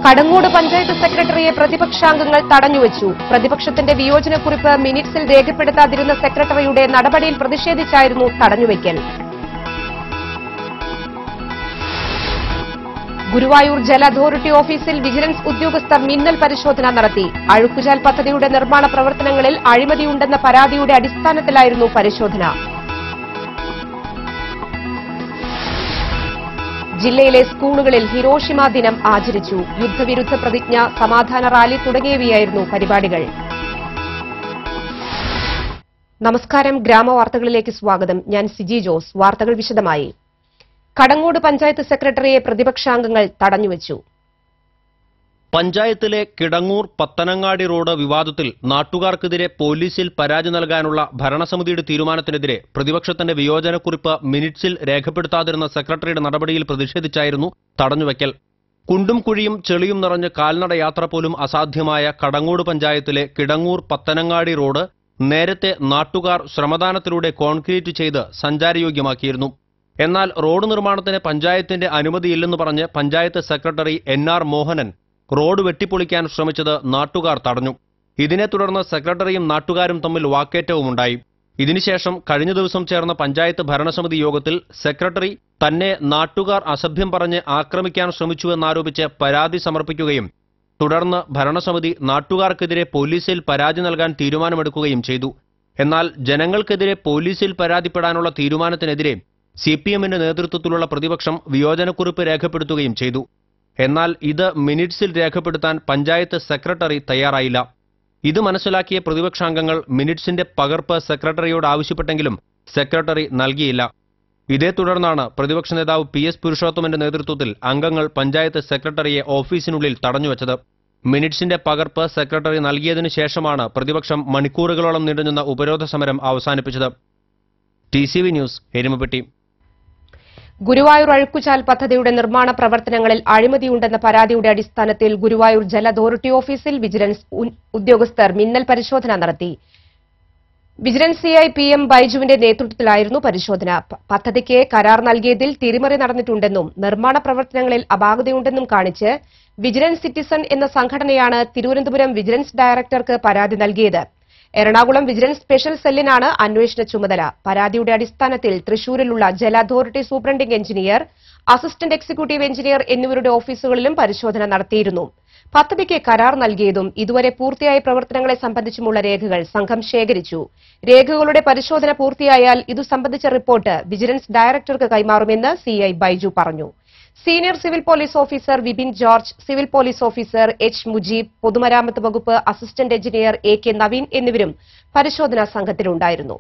കടങ്ങോട് പഞ്ചായത്ത് സെക്രട്ടറിയെ പ്രതിപക്ഷാംഗങ്ങൾ തടഞ്ഞുവച്ചു പ്രതിപക്ഷത്തിന്റെ വിയോജനക്കുറിപ്പ് മിനിറ്റ്സിൽ രേഖപ്പെടുത്താതിരുന്ന സെക്രട്ടറിയുടെ നടപടിയിൽ പ്രതിഷേധിച്ചായിരുന്നു തടഞ്ഞുവയ്ക്കൽ ഗുരുവായൂർ ജല അതോറിറ്റി ഓഫീസിൽ വിജിലൻസ് ഉദ്യോഗസ്ഥർ മിന്നൽ പരിശോധന നടത്തി അഴുക്കുചാൽ പദ്ധതിയുടെ നിർമ്മാണ പ്രവർത്തനങ്ങളിൽ അഴിമതിയുണ്ടെന്ന പരാതിയുടെ അടിസ്ഥാനത്തിലായിരുന്നു പരിശോധന ജില്ലയിലെ സ്കൂളുകളിൽ ഹിരോഷിമ ദിനം ആചരിച്ചു യുദ്ധവിരുദ്ധ പ്രതിജ്ഞ സമാധാന റാലി തുടങ്ങിയവയായിരുന്നു പരിപാടികൾ നമസ്കാരം ഗ്രാമവാർത്തകളിലേക്ക് സ്വാഗതം ഞാൻ സിജി ജോസ് വാർത്തകൾ വിശദമായി കടങ്ങോട് പഞ്ചായത്ത് സെക്രട്ടറിയെ പ്രതിപക്ഷാംഗങ്ങൾ തടഞ്ഞുവച്ചു പഞ്ചായത്തിലെ കിടങ്ങൂർ പത്തനങ്ങാടി റോഡ് വിവാദത്തിൽ നാട്ടുകാർക്കെതിരെ പോലീസിൽ പരാതി നൽകാനുള്ള ഭരണസമിതിയുടെ തീരുമാനത്തിനെതിരെ പ്രതിപക്ഷത്തിന്റെ വിയോജനക്കുറിപ്പ് മിനിറ്റ്സിൽ രേഖപ്പെടുത്താതിരുന്ന സെക്രട്ടറിയുടെ നടപടിയിൽ പ്രതിഷേധിച്ചായിരുന്നു തടഞ്ഞുവയ്ക്കൽ കുണ്ടും കുഴിയും ചെളിയും നിറഞ്ഞ് കാൽനട യാത്ര പോലും അസാധ്യമായ കടങ്ങോട് പഞ്ചായത്തിലെ കിടങ്ങൂർ പത്തനങ്ങാടി റോഡ് നേരത്തെ നാട്ടുകാർ ശ്രമദാനത്തിലൂടെ കോൺക്രീറ്റ് ചെയ്ത് സഞ്ചാരയോഗ്യമാക്കിയിരുന്നു എന്നാൽ റോഡ് നിർമ്മാണത്തിന് പഞ്ചായത്തിന്റെ അനുമതിയില്ലെന്ന് പറഞ്ഞ് panchayat secretary N R Mohanan road വെട്ടിപ്പൊളിക്കാൻ ശ്രമിച്ചത് നാട്ടുകാർ തടഞ്ഞു ഇതിനെ തുടർന്ന് സെക്രട്ടറിയും നാട്ടുകാരും തമ്മിൽ വാക്കേറ്റവുമുണ്ടായി ഇതിനുശേഷം കഴിഞ്ഞ ദിവസം ചേർന്ന പഞ്ചായത്ത് ഭരണസമിതി യോഗത്തിൽ സെക്രട്ടറി തന്നെ നാട്ടുകാർ അസഭ്യം പറഞ്ഞ് ആക്രമിക്കാൻ ശ്രമിച്ചുവെന്നാരോപിച്ച് പരാതി സമർപ്പിക്കുകയും തുടർന്ന് ഭരണസമിതി നാട്ടുകാർക്കെതിരെ പോലീസിൽ പരാതി നൽകാൻ തീരുമാനമെടുക്കുകയും ചെയ്തു എന്നാൽ ജനങ്ങൾക്കെതിരെ പോലീസിൽ പരാതിപ്പെടാനുള്ള തീരുമാനത്തിനെതിരെ സി പി എമ്മിന്റെ നേതൃത്വത്തിലുള്ള പ്രതിപക്ഷം വിയോജനക്കുറിപ്പ് രേഖപ്പെടുത്തുകയും ചെയ്തു എന്നാൽ ഇത് മിനിറ്റ്സിൽ രേഖപ്പെടുത്താൻ പഞ്ചായത്ത് സെക്രട്ടറി തയ്യാറായില്ല ഇത് മനസ്സിലാക്കിയ പ്രതിപക്ഷാംഗങ്ങൾ മിനിറ്റ്സിന്റെ പകർപ്പ് സെക്രട്ടറിയോട് ആവശ്യപ്പെട്ടെങ്കിലും സെക്രട്ടറി നൽകിയില്ല ഇതേ തുടർന്നാണ് പ്രതിപക്ഷ നേതാവ് പി എസ് പുരുഷോത്തമന്റെ നേതൃത്വത്തിൽ അംഗങ്ങൾ പഞ്ചായത്ത് സെക്രട്ടറിയെ ഓഫീസിനുള്ളിൽ തടഞ്ഞുവച്ചത് മിനിറ്റ്സിന്റെ പകർപ്പ് സെക്രട്ടറി നൽകിയതിനു ശേഷമാണ് പ്രതിപക്ഷം മണിക്കൂറുകളോളം നീണ്ടുനിന്ന ഉപരോധ സമരം അവസാനിപ്പിച്ചത് T C V news Erumapetty Guruvayur അഴുക്കുചാൽ പദ്ധതിയുടെ നിർമ്മാണ പ്രവർത്തനങ്ങളിൽ അഴിമതിയുണ്ടെന്ന പരാതിയുടെ അടിസ്ഥാനത്തിൽ ഗുരുവായൂർ ജല അതോറിറ്റി ഓഫീസിൽ വിജിലൻസ് ഉ- ഉദ്യോഗസ്ഥർ മിന്നൽ പരിശോധന നടത്തി വിജിലൻസ് സിഐ പി എം ബൈജുവിന്റെ നേതൃത്വത്തിലായിരുന്നു പരിശോധന പ- പദ്ധതിക്ക് കരാർ നൽകിയതിൽ തിരിമറി നടന്നിട്ടുണ്ടെന്നും നിർമ്മാണ പ്രവർത്തനങ്ങളിൽ അപാകതയുണ്ടെന്നും കാണിച്ച് വിജിലൻസ് സിറ്റിസൺ എന്ന സംഘടനയാണ് തിരുവനന്തപുരം വിജിലൻസ് ഡയറക്ടർക്ക് പരാതി നൽകിയത് എറണാകുളം വിജിലൻസ് സ്പെഷ്യൽ സെല്ലിനാണ് അന്വേഷണ ചുമതല പരാതിയുടെ അടിസ്ഥാനത്തിൽ തൃശൂരിലുള്ള ജല authority superintending engineer assistant executive engineer എന്നിവരുടെ ഓഫീസുകളിലും പരിശോധന നടത്തിയിരുന്നു പദ്ധതിക്ക് കരാർ നൽകിയതും ഇതുവരെ പൂർത്തിയായ പ്രവർത്തനങ്ങളെ സംബന്ധിച്ചുമുള്ള രേഖകൾ സംഘം ശേഖരിച്ചു രേഖകളുടെ പരിശോധന പൂർത്തിയായാൽ ഇതു സംബന്ധിച്ച റിപ്പോർട്ട് വിജിലൻസ് ഡയറക്ടർക്ക് കൈമാറുമെന്ന് സിഐ ബൈജു പറഞ്ഞു senior civil police officer Vipin George civil police officer H Mujeeb പൊതുമരാമത്ത് വകുപ്പ് assistant engineer A K Naveen എന്നിവരും പരിശോധനാ സംഘത്തിലുണ്ടായിരുന്നു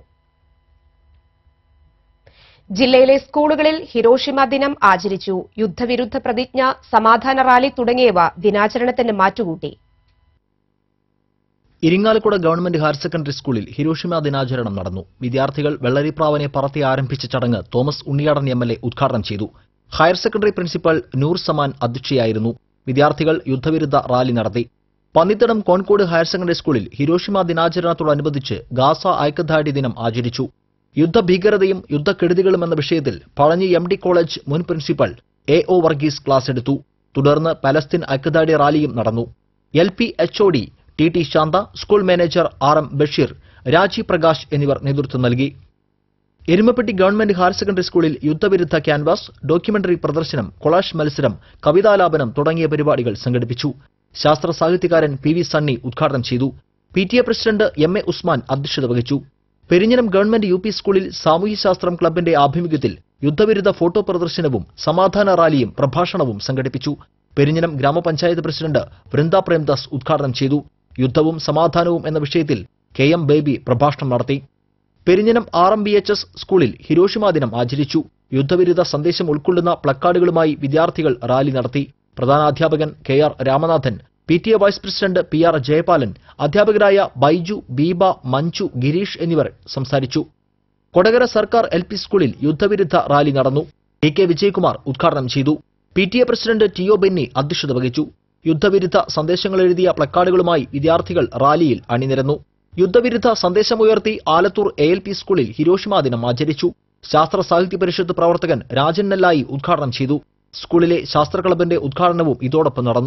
ജില്ലയിലെ സ്കൂളുകളിൽ ഹിരോഷിമ ദിനം ആചരിച്ചു യുദ്ധവിരുദ്ധ പ്രതിജ്ഞ സമാധാന റാലി തുടങ്ങിയവ ദിനാചരണത്തിന് മാറ്റുകൂട്ടി ഇരിങ്ങാലക്കുട ഗവൺമെന്റ് ഹയർ സെക്കൻഡറി സ്കൂളിൽ ഹിരോഷിമ ദിനാചരണം നടന്നു വിദ്യാർത്ഥികൾ വെള്ളരിപ്രാവനെ പറത്തി ആരംഭിച്ച ചടങ്ങ് Thomas Unniyadan M L A ഉദ്ഘാടനം ചെയ്തു higher secondary principal Noor Saman അധ്യക്ഷയായിരുന്നു വിദ്യാർത്ഥികൾ യുദ്ധവിരുദ്ധ റാലി നടത്തി പന്നിത്തടം കോൺകോട് ഹയർ സെക്കൻഡറി സ്കൂളിൽ ഹിരോഷിമ ദിനാചരണത്തോടനുബന്ധിച്ച് ഗാസ ഐക്യദാർഢ്യ ദിനം ആചരിച്ചു യുദ്ധഭീകരതയും യുദ്ധക്കെടുതികളും എന്ന വിഷയത്തിൽ പഴഞ്ഞി എം ഡി കോളേജ് മുൻ principal A O Varghese class എടുത്തു തുടർന്ന് പലസ്തീൻ ഐക്യദാർഢ്യ റാലിയും നടന്നു L P H O D T T Shantha school manager R M Basheer Rajeev Prakash എന്നിവർ നേതൃത്വം നൽകി എരുമപ്പെട്ടി ഗവൺമെന്റ് ഹയർ സെക്കൻഡറി സ്കൂളിൽ യുദ്ധവിരുദ്ധ ക്യാൻവാസ് ഡോക്യുമെന്ററി പ്രദർശനം കൊളാഷ് മത്സരം കവിതാലാപനം തുടങ്ങിയ പരിപാടികൾ സംഘടിപ്പിച്ചു ശാസ്ത്ര സാഹിത്യകാരൻ പി വി സണ്ണി ഉദ്ഘാടനം ചെയ്തു P T A president M A Usman അധ്യക്ഷത വഹിച്ചു പെരിഞ്ഞനം ഗവൺമെന്റ് യു പി സ്കൂളിൽ സാമൂഹ്യശാസ്ത്രം ക്ലബിന്റെ ആഭിമുഖ്യത്തിൽ യുദ്ധവിരുദ്ധ ഫോട്ടോ പ്രദർശനവും സമാധാന റാലിയും പ്രഭാഷണവും സംഘടിപ്പിച്ചു പെരിഞ്ഞനം ഗ്രാമപഞ്ചായത്ത് പ്രസിഡന്റ് വൃന്ദ പ്രേംദാസ് ഉദ്ഘാടനം ചെയ്തു യുദ്ധവും സമാധാനവും എന്ന വിഷയത്തിൽ കെ എം ബേബി പ്രഭാഷണം നടത്തി Perinjanam R M B H S സ്കൂളിൽ ഹിരോഷിമ ദിനം ആചരിച്ചു യുദ്ധവിരുദ്ധ സന്ദേശം ഉൾക്കൊള്ളുന്ന പ്ലക്കാർഡുകളുമായി വിദ്യാർത്ഥികൾ റാലി നടത്തി പ്രധാനാധ്യാപകൻ K R Ramanathan P T A vice president P R Jayapalan അധ്യാപകരായ ബൈജു ബീബ മഞ്ജു ഗിരീഷ് എന്നിവർ സംസാരിച്ചു കൊടകര സർക്കാർ എൽ പി സ്കൂളിൽ യുദ്ധവിരുദ്ധ റാലി നടന്നു ടി കെ വിജയകുമാർ ഉദ്ഘാടനം ചെയ്തു P T A president T O Benny അധ്യക്ഷത വഹിച്ചു യുദ്ധവിരുദ്ധ സന്ദേശങ്ങൾ എഴുതിയ പ്ലക്കാർഡുകളുമായി വിദ്യാർത്ഥികൾ റാലിയിൽ അണിനിരന്നു യുദ്ധവിരുദ്ധ സന്ദേശമുയർത്തി ആലത്തൂർ എ എൽ പി സ്കൂളിൽ ഹിരോഷിമ ദിനം ആചരിച്ചു ശാസ്ത്ര സാഹിത്യ പരിഷത്ത് പ്രവർത്തകൻ രാജൻ നെല്ലായി ഉദ്ഘാടനം ചെയ്തു സ്കൂളിലെ ശാസ്ത്ര ക്ലബിന്റെ ഉദ്ഘാടനവും ഇതോടൊപ്പം നടന്നു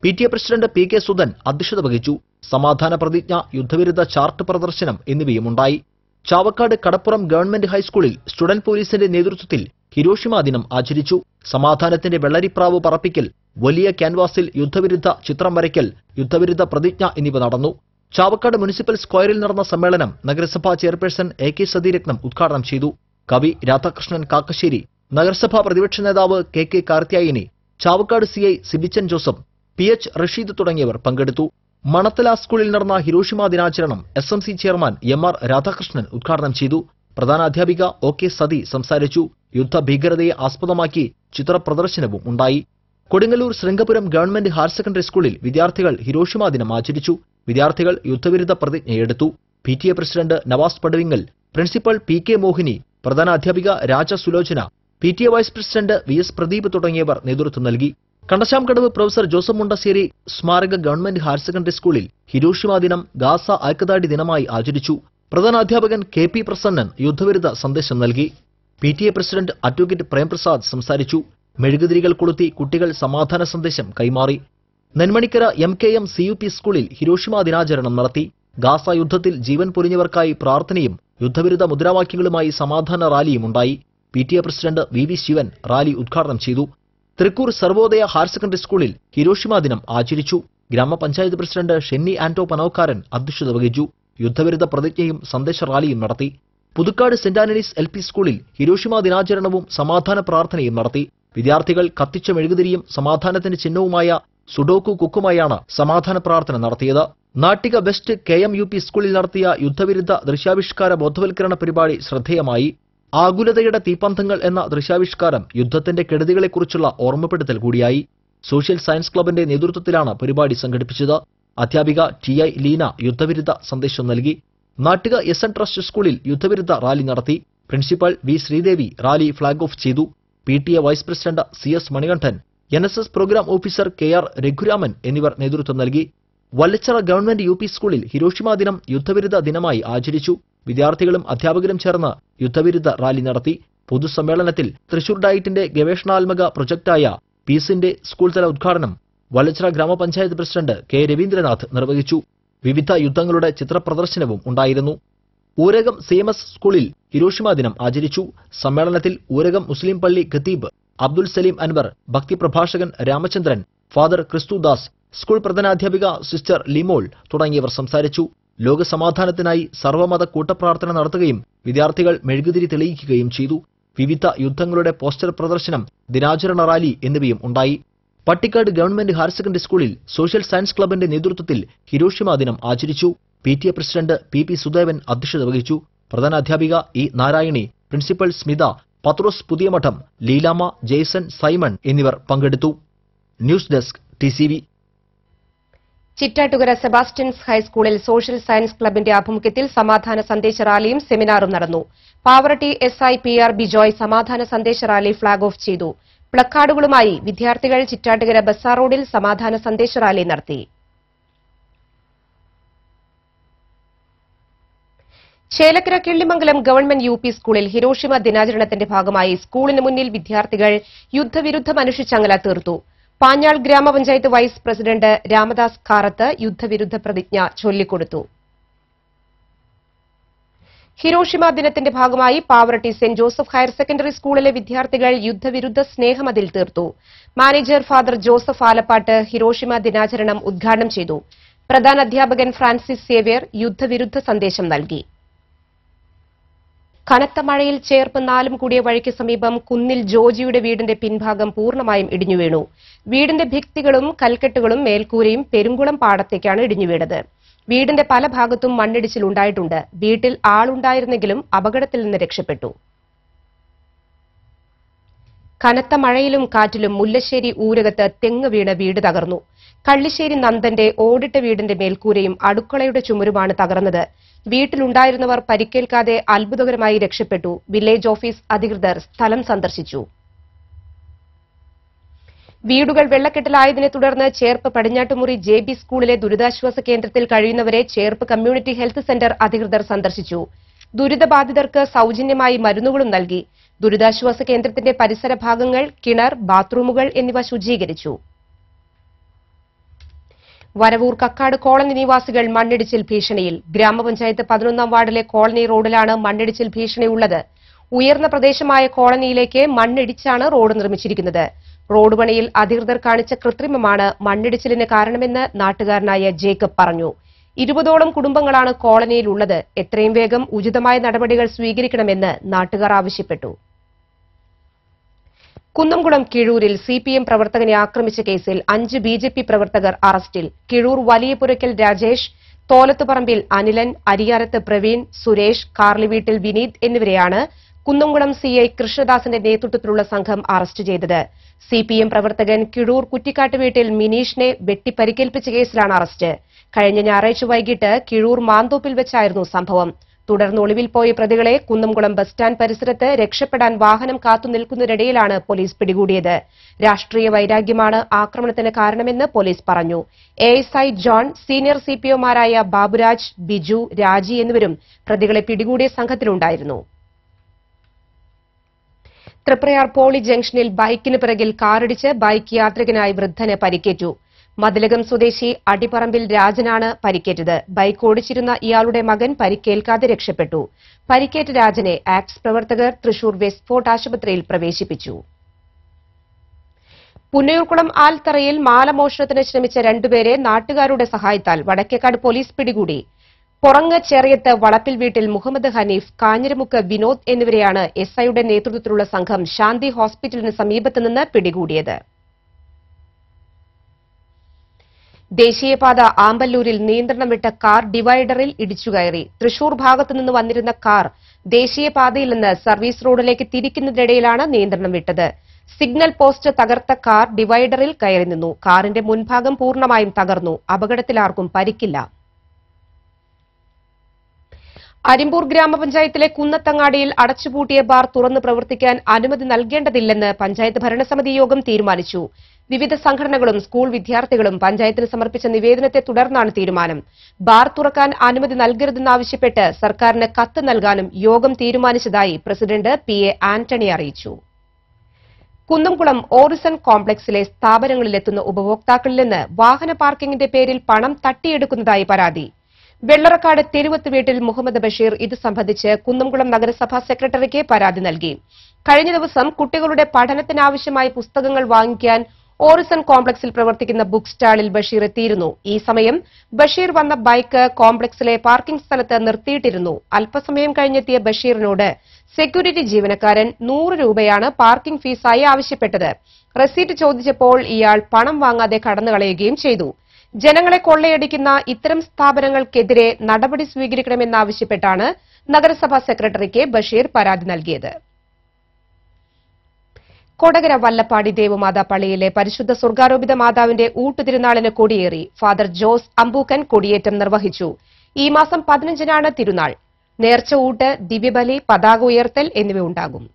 P T A president P K Sudhan അധ്യക്ഷത വഹിച്ചു സമാധാന പ്രതിജ്ഞ യുദ്ധവിരുദ്ധ ചാർട്ട് പ്രദർശനം എന്നിവയുമുണ്ടായി ചാവക്കാട് കടപ്പുറം ഗവൺമെന്റ് ഹൈസ്കൂളിൽ സ്റ്റുഡന്റ് പോലീസിന്റെ നേതൃത്വത്തിൽ ഹിരോഷിമ ദിനം ആചരിച്ചു സമാധാനത്തിന്റെ വെള്ളരിപ്രാവ് പറപ്പിക്കൽ വലിയ ക്യാൻവാസിൽ യുദ്ധവിരുദ്ധ ചിത്രം വരയ്ക്കൽ യുദ്ധവിരുദ്ധ പ്രതിജ്ഞ എന്നിവ നടന്നു ചാവക്കാട് മുനിസിപ്പൽ സ്ക്വയറിൽ നടന്ന സമ്മേളനം നഗരസഭാ ചെയർപേഴ്സൺ എ കെ സതീരത്നം ഉദ്ഘാടനം ചെയ്തു കവി രാധാകൃഷ്ണൻ കാക്കശ്ശേരി നഗരസഭാ പ്രതിപക്ഷ നേതാവ് K K Karthiyayini Chavakkad C I Sibichan Joseph P H Rasheed തുടങ്ങിയവർ പങ്കെടുത്തു മണത്തല സ്കൂളിൽ നടന്ന ഹിരോഷിമ ദിനാചരണം S M C chairman M R Radhakrishnan ഉദ്ഘാടനം ചെയ്തു പ്രധാനാധ്യാപിക ഒ കെ സതി സംസാരിച്ചു യുദ്ധഭീകരതയെ ആസ്പദമാക്കി ചിത്രപ്രദർശനവും ഉണ്ടായി Kodungallur Sringapuram government higher secondary സ്കൂളിൽ വിദ്യാർത്ഥികൾ ഹിരോഷിമ ദിനം ആചരിച്ചു വിദ്യാർത്ഥികൾ യുദ്ധവിരുദ്ധ പ്രതിജ്ഞയെടുത്തു P T A president Navas Padavingal principal P K Mohini പ്രധാനാധ്യാപിക Raja Sulochana P T A vice president V S Pradeep തുടങ്ങിയവർ നേതൃത്വം നൽകി കണ്ടശാംകടവ് പ്രൊഫസർ ജോസഫ് മുണ്ടശ്ശേരി സ്മാരക ഗവൺമെന്റ് ഹയർ സെക്കൻഡറി സ്കൂളിൽ ഹിരോഷിമ ദിനം ഗാസ ഐക്യദാർഢ്യ ദിനമായി ആചരിച്ചു പ്രധാനാധ്യാപകൻ കെ പി പ്രസന്നൻ യുദ്ധവിരുദ്ധ സന്ദേശം നൽകി P T A president advocate Premprasad സംസാരിച്ചു മെഴുകുതിരികൾ കൊളുത്തി കുട്ടികൾ സമാധാന സന്ദേശം കൈമാറി Nenmanikkara M K M C U P സ്കൂളിൽ ഹിരോഷിമ ദിനാചരണം നടത്തി ഗാസ യുദ്ധത്തിൽ ജീവൻ പൊരിഞ്ഞവർക്കായി പ്രാർത്ഥനയും യുദ്ധവിരുദ്ധ മുദ്രാവാക്യങ്ങളുമായി സമാധാന റാലിയും ഉണ്ടായി P T A president V V Sivan rally ഉദ്ഘാടനം ചെയ്തു തൃക്കൂർ സർവോദയ ഹയർ സെക്കൻഡറി സ്കൂളിൽ ഹിരോഷിമ ദിനം ആചരിച്ചു ഗ്രാമപഞ്ചായത്ത് പ്രസിഡന്റ് ഷെന്നി ആന്റോ പനോക്കാരൻ അധ്യക്ഷത വഹിച്ചു യുദ്ധവിരുദ്ധ പ്രതിജ്ഞയും സന്ദേശ റാലിയും നടത്തി Puthukkad saint Antony's L P സ്കൂളിൽ ഹിരോഷിമ ദിനാചരണവും സമാധാന പ്രാർത്ഥനയും നടത്തി വിദ്യാർത്ഥികൾ കത്തിച്ച മെഴുകുതിരിയും സമാധാനത്തിന്റെ ചിഹ്നവുമായ സുഡോക്കു കുക്കുമായാണ് സമാധാന പ്രാർത്ഥന നടത്തിയത് Nattika west K M U P സ്കൂളിൽ നടത്തിയ യുദ്ധവിരുദ്ധ ദൃശ്യാവിഷ്കാര ബോധവൽക്കരണ പരിപാടി ശ്രദ്ധേയമായി ആകുലതയുടെ തീപ്പന്തങ്ങൾ എന്ന ദൃശ്യാവിഷ്കാരം യുദ്ധത്തിന്റെ കെടുതികളെക്കുറിച്ചുള്ള ഓർമ്മപ്പെടുത്തൽ കൂടിയായി സോഷ്യൽ സയൻസ് ക്ലബിന്റെ നേതൃത്വത്തിലാണ് പരിപാടി സംഘടിപ്പിച്ചത് അധ്യാപിക ടി ഐ ലീന യുദ്ധവിരുദ്ധ സന്ദേശം നൽകി നാട്ടിക എസ് എൻ ട്രസ്റ്റ് സ്കൂളിൽ യുദ്ധവിരുദ്ധ റാലി നടത്തി principal V Sreedevi rally flag off ചെയ്തു P T A vice president C S Manikandan N S S programme officer K R Raghuraman എന്നിവർ നേതൃത്വം നൽകി വല്ലച്ചിറ ഗവൺമെന്റ് യു പി സ്കൂളിൽ ഹിരോഷിമ ദിനം യുദ്ധവിരുദ്ധ ദിനമായി ആചരിച്ചു വിദ്യാർത്ഥികളും അധ്യാപകരും ചേർന്ന് യുദ്ധവിരുദ്ധ റാലി നടത്തി പൊതുസമ്മേളനത്തിൽ തൃശൂർ ഡയറ്റിന്റെ ഗവേഷണാത്മക പ്രൊജക്ടായ പീസിന്റെ സ്കൂൾ തല ഉദ്ഘാടനം വല്ലച്ചിറ ഗ്രാമപഞ്ചായത്ത് പ്രസിഡന്റ് കെ രവീന്ദ്രനാഥ് നിർവഹിച്ചു വിവിധ യുദ്ധങ്ങളുടെ ചിത്രപ്രദർശനവും ഉണ്ടായിരുന്നു ഊരകം സി എം എസ് സ്കൂളിൽ ഹിരോഷിമ ദിനം ആചരിച്ചു സമ്മേളനത്തിൽ ഊരകം മുസ്ലിം പള്ളി ഖത്തീബ് അബ്ദുൽ സലീം അൻവർ ഭക്തി പ്രഭാഷകൻ രാമചന്ദ്രൻ ഫാദർ ക്രിസ്തുദാസ് സ്കൂൾ പ്രധാനാധ്യാപിക സിസ്റ്റർ ലിമോൾ തുടങ്ങിയവർ സംസാരിച്ചു ലോകസമാധാനത്തിനായി സർവമത കൂട്ടപ്രാർത്ഥന നടത്തുകയും വിദ്യാർത്ഥികൾ മെഴുകുതിരി തെളിയിക്കുകയും ചെയ്തു വിവിധ യുദ്ധങ്ങളുടെ പോസ്റ്റർ പ്രദർശനം ദിനാചരണ റാലി എന്നിവയും ഉണ്ടായി പട്ടിക്കാട് ഗവൺമെന്റ് ഹയർ സെക്കൻഡറി സ്കൂളിൽ സോഷ്യൽ സയൻസ് ക്ലബിന്റെ നേതൃത്വത്തിൽ ഹിരോഷിമ ദിനം ആചരിച്ചു P T A president P P Sudevan അധ്യക്ഷത വഹിച്ചു പ്രധാനാധ്യാപിക ഇ നാരായണി പ്രിൻസിപ്പൽ സ്മിത പത്രോസ് പുതിയമഠം ലീലാമ ജെയ്സൺ സൈമൺ എന്നിവർ പങ്കെടുത്തു news desk T C V Chittattukara Sebastian's ഹൈസ്കൂളിൽ സോഷ്യൽ സയൻസ് ക്ലബിന്റെ ആഭിമുഖ്യത്തിൽ സമാധാന സന്ദേശ റാലിയും സെമിനാറും നടന്നു Pavaratty S I P R Bijoy സമാധാന സന്ദേശ റാലി ഫ്ളാഗ് ഓഫ് ചെയ്തു പ്ലക്കാർഡുകളുമായി വിദ്യാർത്ഥികൾ ചിറ്റാറ്റുകര ബസാർ റോഡിൽ സമാധാന സന്ദേശ റാലി നടത്തി Chelakkara Killimangalam government U P സ്കൂളിൽ ഹിരോഷിമ ദിനാചരണത്തിന്റെ ഭാഗമായി സ്കൂളിന് മുന്നിൽ വിദ്യാർത്ഥികൾ യുദ്ധവിരുദ്ധ മനുഷ്യച്ചങ്ങല തീർത്തു പാഞ്ഞാൾ ഗ്രാമപഞ്ചായത്ത് വൈസ് പ്രസിഡന്റ് രാമദാസ് കാറത്ത് യുദ്ധവിരുദ്ധ പ്രതിജ്ഞ ചൊല്ലിക്കൊടുത്തു ഹിരോഷിമ ദിനത്തിന്റെ ഭാഗമായി Pavaratty saint Joseph higher secondary സ്കൂളിലെ വിദ്യാർത്ഥികൾ യുദ്ധവിരുദ്ധ സ്നേഹമതിൽ തീർത്തു manager father Joseph Alappatt Hiroshima ദിനാചരണം ഉദ്ഘാടനം ചെയ്തു പ്രധാന അധ്യാപകൻ ഫ്രാൻസിസ് സേവ്യർ യുദ്ധവിരുദ്ധ സന്ദേശം നൽകി കനത്ത മഴയിൽ ചേർപ്പ് നാലും കൂടിയ വഴിക്ക് സമീപം കുന്നിൽ ജോജിയുടെ വീടിന്റെ പിൻഭാഗം പൂർണ്ണമായും ഇടിഞ്ഞു വീണു വീടിന്റെ ഭിത്തികളും കൽക്കെട്ടുകളും മേൽക്കൂരയും പെരുങ്കുളം പാടത്തേക്കാണ് ഇടിഞ്ഞു വീണത് വീടിന്റെ പല ഭാഗത്തും മണ്ണിടിച്ചിൽ ഉണ്ടായിട്ടുണ്ട് വീട്ടിൽ ആളുണ്ടായിരുന്നെങ്കിലും അപകടത്തിൽ നിന്ന് രക്ഷപ്പെട്ടു കനത്ത മഴയിലും കാറ്റിലും മുല്ലശ്ശേരി ഊരകത്ത് തെങ്ങ് വീണ് വീട് തകർന്നു കള്ളിശ്ശേരി നന്ദന്റെ ഓടിട്ട വീടിന്റെ മേൽക്കൂരയും അടുക്കളയുടെ ചുമരുമാണ് തകർന്നത് വീട്ടിലുണ്ടായിരുന്നവർ പരിക്കേൽക്കാതെ അത്ഭുതകരമായി രക്ഷപ്പെട്ടു വില്ലേജ് ഓഫീസ് അധികൃതർ സ്ഥലം സന്ദർശിച്ചു വീടുകൾ വെള്ളക്കെട്ടിലായതിനെ തുടർന്ന് ചേർപ്പ് പടിഞ്ഞാട്ടുമുറി ജെ ബി സ്കൂളിലെ ദുരിതാശ്വാസ കേന്ദ്രത്തിൽ കഴിയുന്നവരെ ചേർപ്പ് കമ്മ്യൂണിറ്റി ഹെൽത്ത് സെന്റർ അധികൃതർ സന്ദർശിച്ചു ദുരിതബാധിതർക്ക് സൌജന്യമായി മരുന്നുകളും നൽകി ദുരിതാശ്വാസ കേന്ദ്രത്തിന്റെ പരിസര ഭാഗങ്ങൾ കിണർ ബാത്റൂമുകൾ എന്നിവ ശുചീകരിച്ചു വരവൂർ കക്കാട് കോളനി നിവാസികൾ മണ്ണിടിച്ചിൽ ഭീഷണിയിൽ ഗ്രാമപഞ്ചായത്ത് പതിനൊന്നാം വാർഡിലെ കോളനി റോഡിലാണ് മണ്ണിടിച്ചിൽ ഭീഷണിയുള്ളത് ഉയർന്ന പ്രദേശമായ കോളനിയിലേക്ക് മണ്ണിടിച്ചാണ് റോഡ് നിർമ്മിച്ചിരിക്കുന്നത് റോഡ് പണിയിൽ അധികൃതർ കാണിച്ച കൃത്രിമമാണ് മണ്ണിടിച്ചിലിന് കാരണമെന്ന് നാട്ടുകാരനായ ജേക്കബ് പറഞ്ഞു ഇരുപതോളം കുടുംബങ്ങളാണ് കോളനിയിലുള്ളത് എത്രയും വേഗം ഉചിതമായ നടപടികൾ സ്വീകരിക്കണമെന്ന് നാട്ടുകാർ ആവശ്യപ്പെട്ടു കുന്നംകുളം കിഴൂരിൽ സി പി എം പ്രവർത്തകനെ ആക്രമിച്ച കേസിൽ അഞ്ച് ബി ജെ പി പ്രവർത്തകർ അറസ്റ്റിൽ കിഴൂർ വലിയപുരയ്ക്കൽ രാജേഷ് തോലത്തുപറമ്പിൽ അനിലൻ അരിയാരത്ത് പ്രവീൺ സുരേഷ് കാർലിവീട്ടിൽ വിനീത് എന്നിവരെയാണ് കുന്നംകുളം സിഐ കൃഷ്ണദാസിന്റെ നേതൃത്വത്തിലുള്ള സംഘം അറസ്റ്റ് ചെയ്തത് സി പി എം പ്രവർത്തകൻ കിഴൂർ കുറ്റിക്കാട്ട് വീട്ടിൽ മിനീഷിനെ വെട്ടിപ്പരിക്കേൽപ്പിച്ച കേസിലാണ് അറസ്റ്റ് കഴിഞ്ഞ ഞായറാഴ്ച വൈകിട്ട് കിഴൂർ മാന്തോപ്പിൽ വെച്ചായിരുന്നു സംഭവം തുടർന്ന് ഒളിവിൽ പോയ പ്രതികളെ കുന്നംകുളം ബസ് സ്റ്റാൻഡ് പരിസരത്ത് രക്ഷപ്പെടാൻ വാഹനം കാത്തുനിൽക്കുന്നതിനിടയിലാണ് പോലീസ് പിടികൂടിയത് രാഷ്ട്രീയ വൈരാഗ്യമാണ് ആക്രമണത്തിന് കാരണമെന്ന് പോലീസ് പറഞ്ഞു എഎസ്ഐ ജോൺ സീനിയർ സിപിഒമാരായ ബാബുരാജ് ബിജു രാജി എന്നിവരും പ്രതികളെ പിടികൂടിയ സംഘത്തിലുണ്ടായിരുന്നു തൃപ്രയാർ പോളി ജംഗ്ഷനിൽ ബൈക്കിന് പിറകിൽ കാറിടിച്ച് ബൈക്ക് യാത്രികനായി വൃദ്ധന് പരിക്കേറ്റു മതിലകം സ്വദേശി അടിപ്പറമ്പിൽ രാജനാണ് പരിക്കേറ്റത് ബൈക്ക് ഓടിച്ചിരുന്ന ഇയാളുടെ മകൻ പരിക്കേൽക്കാതെ രക്ഷപ്പെട്ടു പരിക്കേറ്റ രാജനെ ആക്ട്സ് പ്രവർത്തകർ തൃശൂർ വെസ്റ്റ് ഫോർട്ട് ആശുപത്രിയിൽ പ്രവേശിപ്പിച്ചു പുന്നയൂർക്കുളം ആൽത്തറയിൽ മാലമോഷണത്തിന് ശ്രമിച്ച രണ്ടുപേരെ നാട്ടുകാരുടെ സഹായത്താൽ വടക്കേക്കാട് പോലീസ് പിടികൂടി പൊറങ്ങ് ചെറിയത്ത് വളപ്പിൽ വീട്ടിൽ മുഹമ്മദ് ഹനീഫ് കാഞ്ഞിരമുക്ക് വിനോദ് എന്നിവരെയാണ് എസ്ഐയുടെ നേതൃത്വത്തിലുള്ള സംഘം ശാന്തി ഹോസ്പിറ്റലിന് സമീപത്ത് നിന്ന് പിടികൂടിയത് ദേശീയപാത ആമ്പല്ലൂരിൽ നിയന്ത്രണം വിട്ട കാർ ഡിവൈഡറിൽ ഇടിച്ചുകയറി തൃശൂർ ഭാഗത്തുനിന്ന് വന്നിരുന്ന കാർ ദേശീയപാതയിൽ നിന്ന് സർവീസ് റോഡിലേക്ക് തിരിക്കുന്നതിനിടയിലാണ് നിയന്ത്രണം വിട്ടത് സിഗ്നൽ പോസ്റ്റ് തകർത്ത കാർ ഡിവൈഡറിൽ കയറി നിന്നു കാറിന്റെ മുൻഭാഗം പൂർണ്ണമായും തകർന്നു അപകടത്തിലാർക്കും പരിക്കില്ല അരിമ്പൂർ ഗ്രാമപഞ്ചായത്തിലെ കുന്നത്തങ്ങാടിയിൽ അടച്ചുപൂട്ടിയ ബാർ തുറന്ന് പ്രവർത്തിക്കാൻ അനുമതി നൽകേണ്ടതില്ലെന്ന് പഞ്ചായത്ത് ഭരണസമിതി യോഗം തീരുമാനിച്ചു വിവിധ സംഘടനകളും സ്കൂൾ വിദ്യാർത്ഥികളും പഞ്ചായത്തിന് സമർപ്പിച്ച നിവേദനത്തെ തുടർന്നാണ് തീരുമാനം ബാർ തുറക്കാൻ അനുമതി നൽകരുതെന്നാവശ്യപ്പെട്ട് സർക്കാരിന് കത്ത് നൽകാനും യോഗം തീരുമാനിച്ചതായി പ്രസിഡന്റ് പി എ ആന്റണി അറിയിച്ചു കുന്നംകുളം ഓറിസൺ കോംപ്ലക്സിലെ സ്ഥാപനങ്ങളിലെത്തുന്ന ഉപഭോക്താക്കളിൽ നിന്ന് വാഹന പാർക്കിംഗിന്റെ പേരിൽ പണം തട്ടിയെടുക്കുന്നതായി പരാതി വെള്ളറക്കാട് തെരുവത്ത് വീട്ടിൽ മുഹമ്മദ് ബഷീർ ഇത് സംബന്ധിച്ച് കുന്നംകുളം നഗരസഭാ സെക്രട്ടറിക്ക് പരാതി നൽകി കഴിഞ്ഞ ദിവസം കുട്ടികളുടെ പഠനത്തിനാവശ്യമായ പുസ്തകങ്ങൾ വാങ്ങിക്കാൻ ഓറിസൺ കോംപ്ലക്സിൽ പ്രവർത്തിക്കുന്ന ബുക്ക് സ്റ്റാളിൽ ബഷീർ എത്തിയിരുന്നു ഈ സമയം ബഷീർ വന്ന ബൈക്ക് കോംപ്ലക്സിലെ പാർക്കിംഗ് സ്ഥലത്ത് നിർത്തിയിട്ടിരുന്നു അല്പസമയം കഴിഞ്ഞെത്തിയ ബഷീറിനോട് സെക്യൂരിറ്റി ജീവനക്കാരൻ നൂറ് രൂപയാണ് പാർക്കിംഗ് ഫീസായി ആവശ്യപ്പെട്ടത് റെസീറ്റ് ചോദിച്ചപ്പോൾ ഇയാൾ പണം വാങ്ങാതെ കടന്നുകളയുകയും ചെയ്തു ജനങ്ങളെ കൊള്ളയടിക്കുന്ന ഇത്തരം സ്ഥാപനങ്ങൾക്കെതിരെ നടപടി സ്വീകരിക്കണമെന്നാവശ്യപ്പെട്ടാണ് നഗരസഭാ സെക്രട്ടറിക്ക് ബഷീർ പരാതി നൽകിയത് കൊടകര വല്ലപ്പാടി ദേവമാതാ പള്ളിയിലെ പരിശുദ്ധ സ്വർഗാരോപിത മാതാവിന്റെ ഊട്ടുതിരുനാളിന് കൊടിയേറി ഫാദർ ജോസ് അമ്പൂക്കൻ കൊടിയേറ്റം നിർവഹിച്ചു ഈ മാസം പതിനഞ്ചിനാണ് തിരുനാൾ നേർച്ച ഊട്ട് ദിവ്യബലി പതാക ഉയർത്തൽ എന്നിവ ഉണ്ടാകും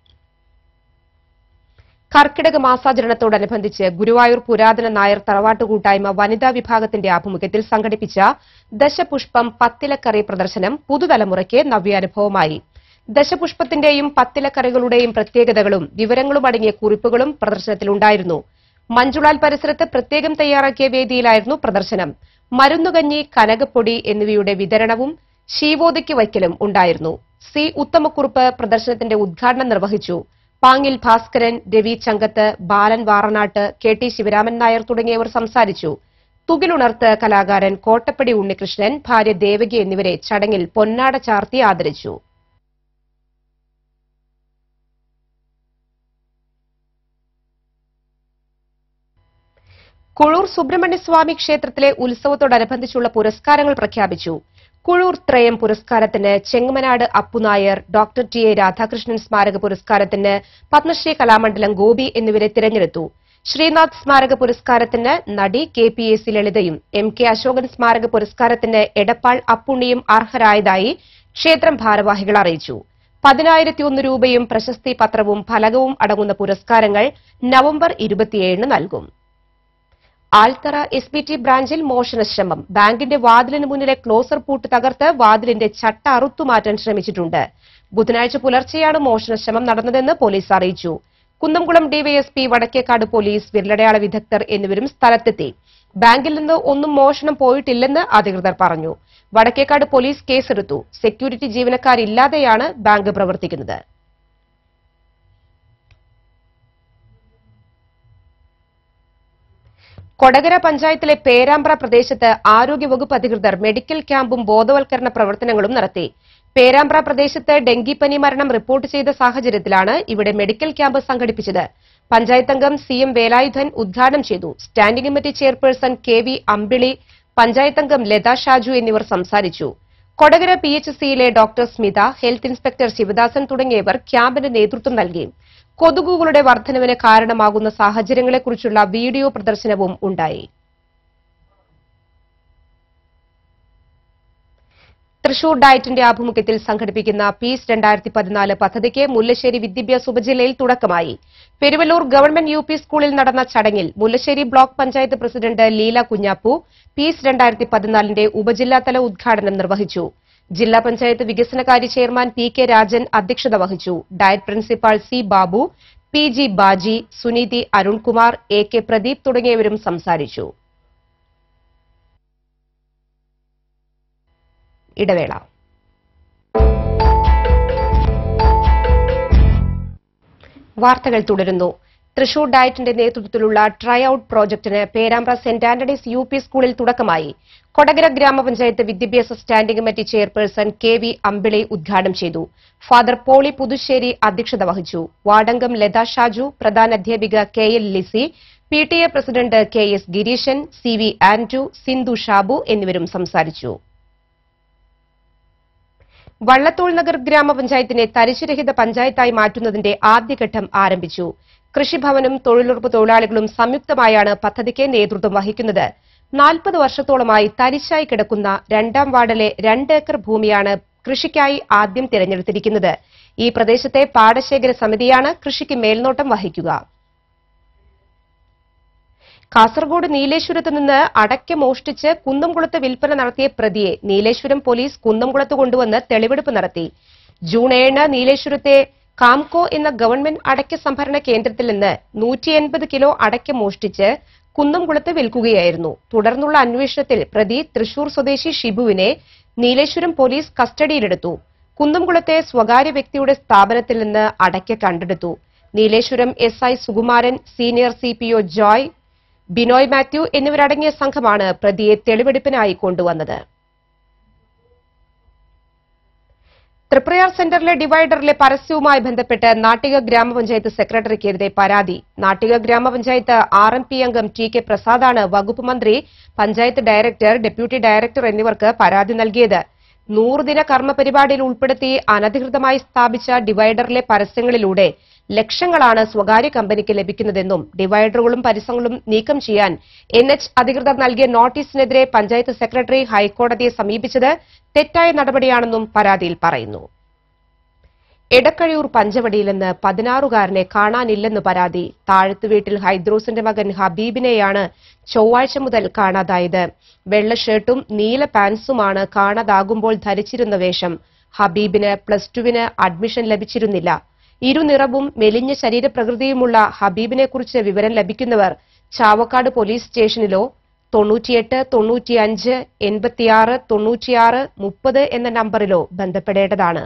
കർക്കിടക മാസാചരണത്തോടനുബന്ധിച്ച് ഗുരുവായൂർ പുരാതന നായർ തറവാട്ട് കൂട്ടായ്മ വനിതാ വിഭാഗത്തിന്റെ ആഭിമുഖ്യത്തിൽ സംഘടിപ്പിച്ച ദശപുഷ്പം പത്തിലക്കറി പ്രദർശനം പുതുതലമുറയ്ക്ക് നവ്യാനുഭവമായി ദശപുഷ്പത്തിന്റെയും പത്തിലക്കറികളുടെയും പ്രത്യേകതകളും വിവരങ്ങളും അടങ്ങിയ കുറിപ്പുകളും പ്രദർശനത്തിലുണ്ടായിരുന്നു മഞ്ജുളാൽ പരിസരത്ത് പ്രത്യേകം തയ്യാറാക്കിയ വേദിയിലായിരുന്നു പ്രദർശനം മരുന്നുകഞ്ഞി കനകപ്പൊടി എന്നിവയുടെ വിതരണവും ശീവോദിക്ക് വയ്ക്കലും ഉണ്ടായിരുന്നു സി ഉത്തമക്കുറുപ്പ് പ്രദർശനത്തിന്റെ ഉദ്ഘാടനം നിർവഹിച്ചു പാങ്ങിൽ ഭാസ്കരൻ രവി ചങ്കത്ത് ബാലൻ വാറനാട്ട് കെ ടി ശിവരാമൻ നായർ തുടങ്ങിയവർ സംസാരിച്ചു തുകിലുണർത്ത് കലാകാരൻ കോട്ടപ്പടി ഉണ്ണികൃഷ്ണൻ ഭാര്യ ദേവകി എന്നിവരെ ചടങ്ങിൽ പൊന്നാട ചാർത്തി ആദരിച്ചു കുഴൂർ സുബ്രഹ്മണ്യസ്വാമി ക്ഷേത്രത്തിലെ ഉത്സവത്തോടനുബന്ധിച്ചുള്ള പുരസ്കാരങ്ങൾ പ്രഖ്യാപിച്ചു കുഴൂർ ത്രയം പുരസ്കാരത്തിന് Chengamanad Appunair doctor T A Radhakrishnan സ്മാരക പുരസ്കാരത്തിന് പത്മശ്രീ കലാമണ്ഡലം ഗോപി എന്നിവരെ തിരഞ്ഞെടുത്തു ശ്രീനാഥ് സ്മാരക പുരസ്കാരത്തിന് നടി കെ പി എ സി ലളിതയും എം കെ അശോകൻ സ്മാരക പുരസ്കാരത്തിന് എടപ്പാൾ അപ്പുണ്ണിയും അർഹരായതായി ക്ഷേത്രം ഭാരവാഹികൾ അറിയിച്ചു പതിനായിരത്തിയൊന്ന് രൂപയും പ്രശസ്തി പത്രവും ഫലകവും അടങ്ങുന്ന പുരസ്കാരങ്ങൾ നവംബർ ഇരുപത്തിയേഴിന് നൽകും ആൽത്തറ എസ് ബി ടി ബ്രാഞ്ചിൽ മോഷണശ്രമം ബാങ്കിന്റെ വാതിലിന് മുന്നിലെ ക്ലോസർ പൂട്ട് തകർത്ത് വാതിലിന്റെ ചട്ട അറുത്തുമാറ്റാൻ ശ്രമിച്ചിട്ടുണ്ട് ബുധനാഴ്ച പുലർച്ചെയാണ് മോഷണശ്രമം നടന്നതെന്ന് പോലീസ് അറിയിച്ചു കുന്നംകുളം ഡിവൈഎസ്പി വടക്കേക്കാട് പോലീസ് വിരലടയാള വിദഗ്ധർ എന്നിവരും സ്ഥലത്തെത്തി ബാങ്കിൽ നിന്ന് ഒന്നും മോഷണം പോയിട്ടില്ലെന്ന് അധികൃതർ പറഞ്ഞു വടക്കേക്കാട് പോലീസ് കേസെടുത്തു സെക്യൂരിറ്റി ജീവനക്കാരില്ലാതെയാണ് ബാങ്ക് പ്രവർത്തിക്കുന്നത് കൊടകര പഞ്ചായത്തിലെ പേരാമ്പ്ര പ്രദേശത്ത് ആരോഗ്യവകുപ്പ് അധികൃതർ മെഡിക്കൽ ക്യാമ്പും ബോധവൽക്കരണ പ്രവർത്തനങ്ങളും നടത്തി പേരാമ്പ്ര പ്രദേശത്ത് ഡെങ്കിപ്പനി മരണം റിപ്പോർട്ട് ചെയ്ത സാഹചര്യത്തിലാണ് ഇവിടെ മെഡിക്കൽ ക്യാമ്പ് സംഘടിപ്പിച്ചത് പഞ്ചായത്ത് അംഗം സി എം വേലായുധൻ ഉദ്ഘാടനം ചെയ്തു standing committee chairperson K V Ambili panchayat അംഗം ലത ഷാജു എന്നിവർ സംസാരിച്ചു കൊടകര പി എച്ച് സിയിലെ doctor Smitha health inspector Sivadasan തുടങ്ങിയവർ ക്യാമ്പിന് നേതൃത്വം നൽകി കൊതുകുകളുടെ വർധനവിന് കാരണമാകുന്ന സാഹചര്യങ്ങളെക്കുറിച്ചുള്ള വീഡിയോ പ്രദർശനവും ഉണ്ടായി തൃശൂർ ഡയറ്റിന്റെ ആഭിമുഖ്യത്തിൽ സംഘടിപ്പിക്കുന്ന പീസ് രണ്ടായിരത്തി പതിനാല് പദ്ധതിക്ക് മുല്ലശ്ശേരി വിദ്യാഭ്യാസ ഉപജില്ലയിൽ തുടക്കമായി പെരുവല്ലൂർ ഗവൺമെന്റ് യു പി സ്കൂളിൽ നടന്ന ചടങ്ങിൽ Mullassery block panchayat president Leela Kunjappu peace രണ്ടായിരത്തി പതിനാലിന്റെ ഉപജില്ലാതല ഉദ്ഘാടനം നിർവഹിച്ചു ജില്ലാ പഞ്ചായത്ത് വികസനകാര്യ ചെയർമാൻ പി കെ രാജൻ അധ്യക്ഷത വഹിച്ചു DIET principal C Babu P G Baji Suneethi Arunkumar A K Pradeep തുടങ്ങിയവരും സംസാരിച്ചു ഇടവേള വാർത്തകൾ തുടരുന്നു തൃശൂർ ഡയറ്റിന്റെ നേതൃത്വത്തിലുള്ള ട്രൈ ഔട്ട് പ്രോജക്ടിന് Perambra saint Antony's U P സ്കൂളിൽ തുടക്കമായി കൊടകര ഗ്രാമപഞ്ചായത്ത് വിദ്യാഭ്യാസ standing committee chairperson K V Ambili ഉദ്ഘാടനം ചെയ്തു ഫാദർ പോളി പുതുശ്ശേരി അധ്യക്ഷത വഹിച്ചു വാർഡംഗം ലത ഷാജു പ്രധാന അധ്യാപിക K L Lissy P T A president K S Gireesan C V Antu Sindhu Shabu എന്നിവരും സംസാരിച്ചു വള്ളത്തോൾ നഗർ ഗ്രാമപഞ്ചായത്തിനെ തരിശുരഹിത പഞ്ചായത്തായി മാറ്റുന്നതിന്റെ ആദ്യഘട്ടം ആരംഭിച്ചു കൃഷിഭവനും തൊഴിലുറപ്പ് തൊഴിലാളികളും സംയുക്തമായാണ് പദ്ധതിക്ക് നേതൃത്വം വഹിക്കുന്നത് നാൽപ്പത് വർഷത്തോളമായി തരിശായി കിടക്കുന്ന രണ്ടാം വാർഡിലെ രണ്ട് ഏക്കർ ഭൂമിയാണ് കൃഷിക്കായി ആദ്യം തിരഞ്ഞെടുത്തിരിക്കുന്നത് ഈ പ്രദേശത്തെ പാടശേഖര സമിതിയാണ് കൃഷിക്ക് മേൽനോട്ടം വഹിക്കുക കാസർഗോഡ് നീലേശ്വരത്ത് നിന്ന് അടയ്ക്ക മോഷ്ടിച്ച് കുന്നംകുളത്ത് വിൽപ്പന നടത്തിയ പ്രതിയെ നീലേശ്വരം പോലീസ് കുന്നംകുളത്ത് കൊണ്ടുവന്ന് തെളിവെടുപ്പ് നടത്തി ജൂൺ ഏഴിന് നീലേശ്വരത്തെ കാംകോ എന്ന ഗവൺമെന്റ് അടയ്ക്ക സംഭരണ കേന്ദ്രത്തിൽ നിന്ന് നൂറ്റി എൺപത് കിലോ അടയ്ക്ക മോഷ്ടിച്ച് കുന്നംകുളത്ത് വിൽക്കുകയായിരുന്നു തുടർന്നുള്ള അന്വേഷണത്തിൽ പ്രതി തൃശൂർ സ്വദേശി ഷിബുവിനെ നീലേശ്വരം പോലീസ് കസ്റ്റഡിയിലെടുത്തു കുന്നംകുളത്തെ സ്വകാര്യ വ്യക്തിയുടെ സ്ഥാപനത്തിൽ നിന്ന് അടയ്ക്ക കണ്ടെടുത്തു Nileshwaram S I Sukumaran senior C P O Joy Binoy Mathew എന്നിവരടങ്ങിയ സംഘമാണ് പ്രതിയെ തെളിവെടുപ്പിനായി കൊണ്ടുവന്നത് തൃപ്രയാർ സെന്ററിലെ ഡിവൈഡറിലെ പരസ്യവുമായി ബന്ധപ്പെട്ട് നാട്ടിക ഗ്രാമപഞ്ചായത്ത് സെക്രട്ടറിക്കെതിരെ പരാതി നാട്ടിക ഗ്രാമപഞ്ചായത്ത് ആർ എം പി അംഗം ടി കെ പ്രസാദാണ് വകുപ്പ് മന്ത്രി പഞ്ചായത്ത് ഡയറക്ടർ ഡെപ്യൂട്ടി ഡയറക്ടർ എന്നിവർക്ക് പരാതി നൽകിയത് നൂറുദിന കർമ്മ പരിപാടിയിൽ ഉൾപ്പെടുത്തി അനധികൃതമായി സ്ഥാപിച്ച ഡിവൈഡറിലെ പരസ്യങ്ങളിലൂടെ ലക്ഷങ്ങളാണ് സ്വകാര്യ കമ്പനിക്ക് ലഭിക്കുന്നതെന്നും ഡിവൈഡറുകളും പരിസരങ്ങളും നീക്കം ചെയ്യാൻ എൻ എച്ച് അധികൃതർ നൽകിയ നോട്ടീസിനെതിരെ പഞ്ചായത്ത് സെക്രട്ടറി ഹൈക്കോടതിയെ സമീപിച്ചത് തെറ്റായ നടപടിയാണെന്നും പരാതിയിൽ പറയുന്നു എടക്കഴിയൂർ പഞ്ചവടിയിൽ നിന്ന് പതിനാറുകാരനെ കാണാനില്ലെന്ന് പരാതി താഴത്ത് വീട്ടിൽ ഹൈദ്രോസിന്റെ മകൻ ഹബീബിനെയാണ് ചൊവ്വാഴ്ച മുതൽ കാണാതായത് വെള്ള ഷർട്ടും നീല പാൻസുമാണ് കാണാതാകുമ്പോൾ ധരിച്ചിരുന്ന വേഷം ഹബീബിന് പ്ലസ് ടുവിന് അഡ്മിഷൻ ലഭിച്ചിരുന്നില്ല ഇരുനിറവും മെലിഞ്ഞ ശരീരപ്രകൃതിയുമുള്ള ഹബീബിനെക്കുറിച്ച് വിവരം ലഭിക്കുന്നവർ ചാവക്കാട് പോലീസ് സ്റ്റേഷനിലോ തൊണ്ണൂറ്റിയെട്ട് തൊണ്ണൂറ്റിയഞ്ച് എൺപത്തിയാറ് തൊണ്ണൂറ്റിയാറ് മുപ്പത് എന്ന നമ്പറിലോ ബന്ധപ്പെടേണ്ടതാണ്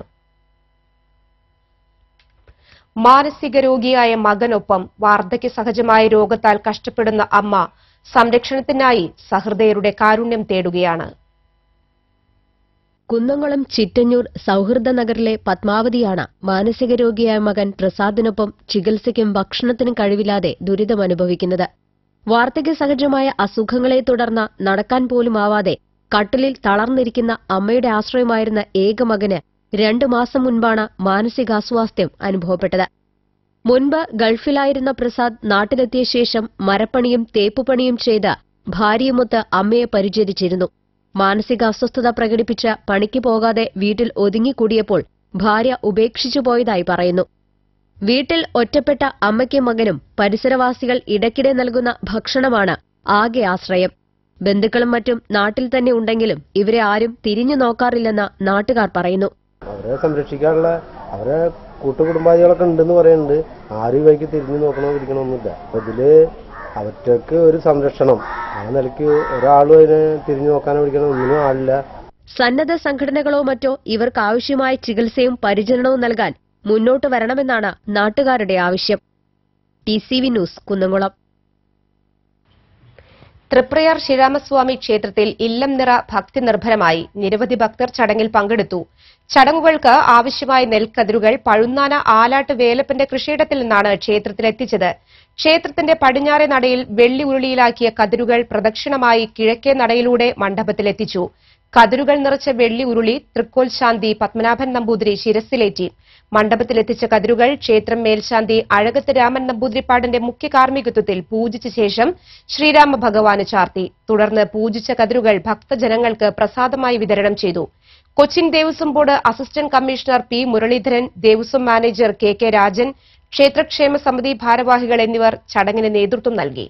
മാനസിക രോഗിയായ മകനൊപ്പം വാർദ്ധക്യ സഹജമായ രോഗത്താൽ കഷ്ടപ്പെടുന്ന അമ്മ സംരക്ഷണത്തിനായി സഹൃദയരുടെ കാരുണ്യം തേടുകയാണ് കുന്നംകുളം ചിറ്റഞ്ഞൂർ സൗഹൃദ നഗറിലെ പത്മാവതിയാണ് മാനസിക രോഗിയായ മകൻ പ്രസാദിനൊപ്പം ചികിത്സയ്ക്കും ഭക്ഷണത്തിനും കഴിവില്ലാതെ ദുരിതമനുഭവിക്കുന്നത് വാർദ്ധക്യ സഹജമായ അസുഖങ്ങളെ തുടർന്ന് നടക്കാൻ പോലുമാവാതെ കട്ടിലിൽ തളർന്നിരിക്കുന്ന അമ്മയുടെ ആശ്രയമായിരുന്ന ഏക മകന് രണ്ടു മാസം മുൻപാണ് മാനസികാസ്വാസ്ഥ്യം അനുഭവപ്പെട്ടത് മുൻപ് ഗൾഫിലായിരുന്ന പ്രസാദ് നാട്ടിലെത്തിയ ശേഷം മരപ്പണിയും തേപ്പുപണിയും ചെയ്ത് ഭാര്യയുമൊത്ത് അമ്മയെ പരിചരിച്ചിരുന്നു മാനസിക അസ്വസ്ഥത പ്രകടിപ്പിച്ച് പണിക്ക് പോകാതെ വീട്ടിൽ ഒതുങ്ങിക്കൂടിയപ്പോൾ ഭാര്യ ഉപേക്ഷിച്ചു പോയതായി പറയുന്നു വീട്ടിൽ ഒറ്റപ്പെട്ട അമ്മയ്ക്കും മകനും പരിസരവാസികൾ ഇടയ്ക്കിടെ നൽകുന്ന ഭക്ഷണമാണ് ആകെ ആശ്രയം ബന്ധുക്കളും മറ്റും നാട്ടിൽ തന്നെ ഉണ്ടെങ്കിലും ഇവരെ ആരും തിരിഞ്ഞു നോക്കാറില്ലെന്ന് നാട്ടുകാർ പറയുന്നു അവരെ സംരക്ഷിക്കാനുള്ള അവരെ കൂട്ടുകുടുംബാദികളൊക്കെ ഉണ്ടെന്ന് പറയുന്നുണ്ട് ആരും ഇവയ്ക്ക് തിരിഞ്ഞു നോക്കണോ ഇരിക്കണമൊന്നുമില്ല അപ്പൊ ഇതില് അവറ്റക്ക് ഒരു സംരക്ഷണം ആ നിലയ്ക്ക് ഒരാളും അതിനെ തിരിഞ്ഞു നോക്കാനോ പിടിക്കണം ഒന്നിനും ആളില്ല സന്നദ്ധ സംഘടനകളോ മറ്റോ ഇവർക്ക് ആവശ്യമായ ചികിത്സയും പരിചരണവും നൽകാൻ മുന്നോട്ട് വരണമെന്നാണ് നാട്ടുകാരുടെ ആവശ്യം T C V news Kunnamkulam Triprayar Sreeramaswamy ക്ഷേത്രത്തിൽ ഇല്ലം നിറ ഭക്തി നിർഭരമായി നിരവധി ഭക്തർ ചടങ്ങിൽ പങ്കെടുത്തു ചടങ്ങുകൾക്ക് ആവശ്യമായ നെൽക്കതിരുകൾ പഴുന്നാന ആലാട്ട് വേലപ്പന്റെ കൃഷിയിടത്തിൽ നിന്നാണ് ക്ഷേത്രത്തിലെത്തിച്ചത് ക്ഷേത്രത്തിന്റെ പടിഞ്ഞാറെ നടയിൽ വെള്ളി ഉരുളിയിലാക്കിയ കതിരുകൾ പ്രദക്ഷിണമായി കിഴക്കേ നടയിലൂടെ മണ്ഡപത്തിലെത്തിച്ചു കതിരുകൾ നിറച്ച വെള്ളി ഉരുളി തൃക്കോൽ ശാന്തി പത്മനാഭൻ നമ്പൂതിരി ശിരസിലേറ്റി മണ്ഡപത്തിലെത്തിച്ച കതിരുകൾ ക്ഷേത്രം മേൽശാന്തി അഴകത്ത് രാമൻ നമ്പൂതിരിപ്പാടിന്റെ മുഖ്യ കാർമ്മികത്വത്തിൽ പൂജിച്ച ശേഷം ശ്രീരാമ ഭഗവാന് ചാർത്തി തുടർന്ന് പൂജിച്ച കതിരുകൾ ഭക്തജനങ്ങൾക്ക് പ്രസാദമായി വിതരണം ചെയ്തു Cochin Devaswom board assistant commissioner P Muraleedharan Devaswom manager K K Rajan ക്ഷേത്രക്ഷേമ സമിതി ഭാരവാഹികൾ എന്നിവർ ചടങ്ങിന് നേതൃത്വം നൽകി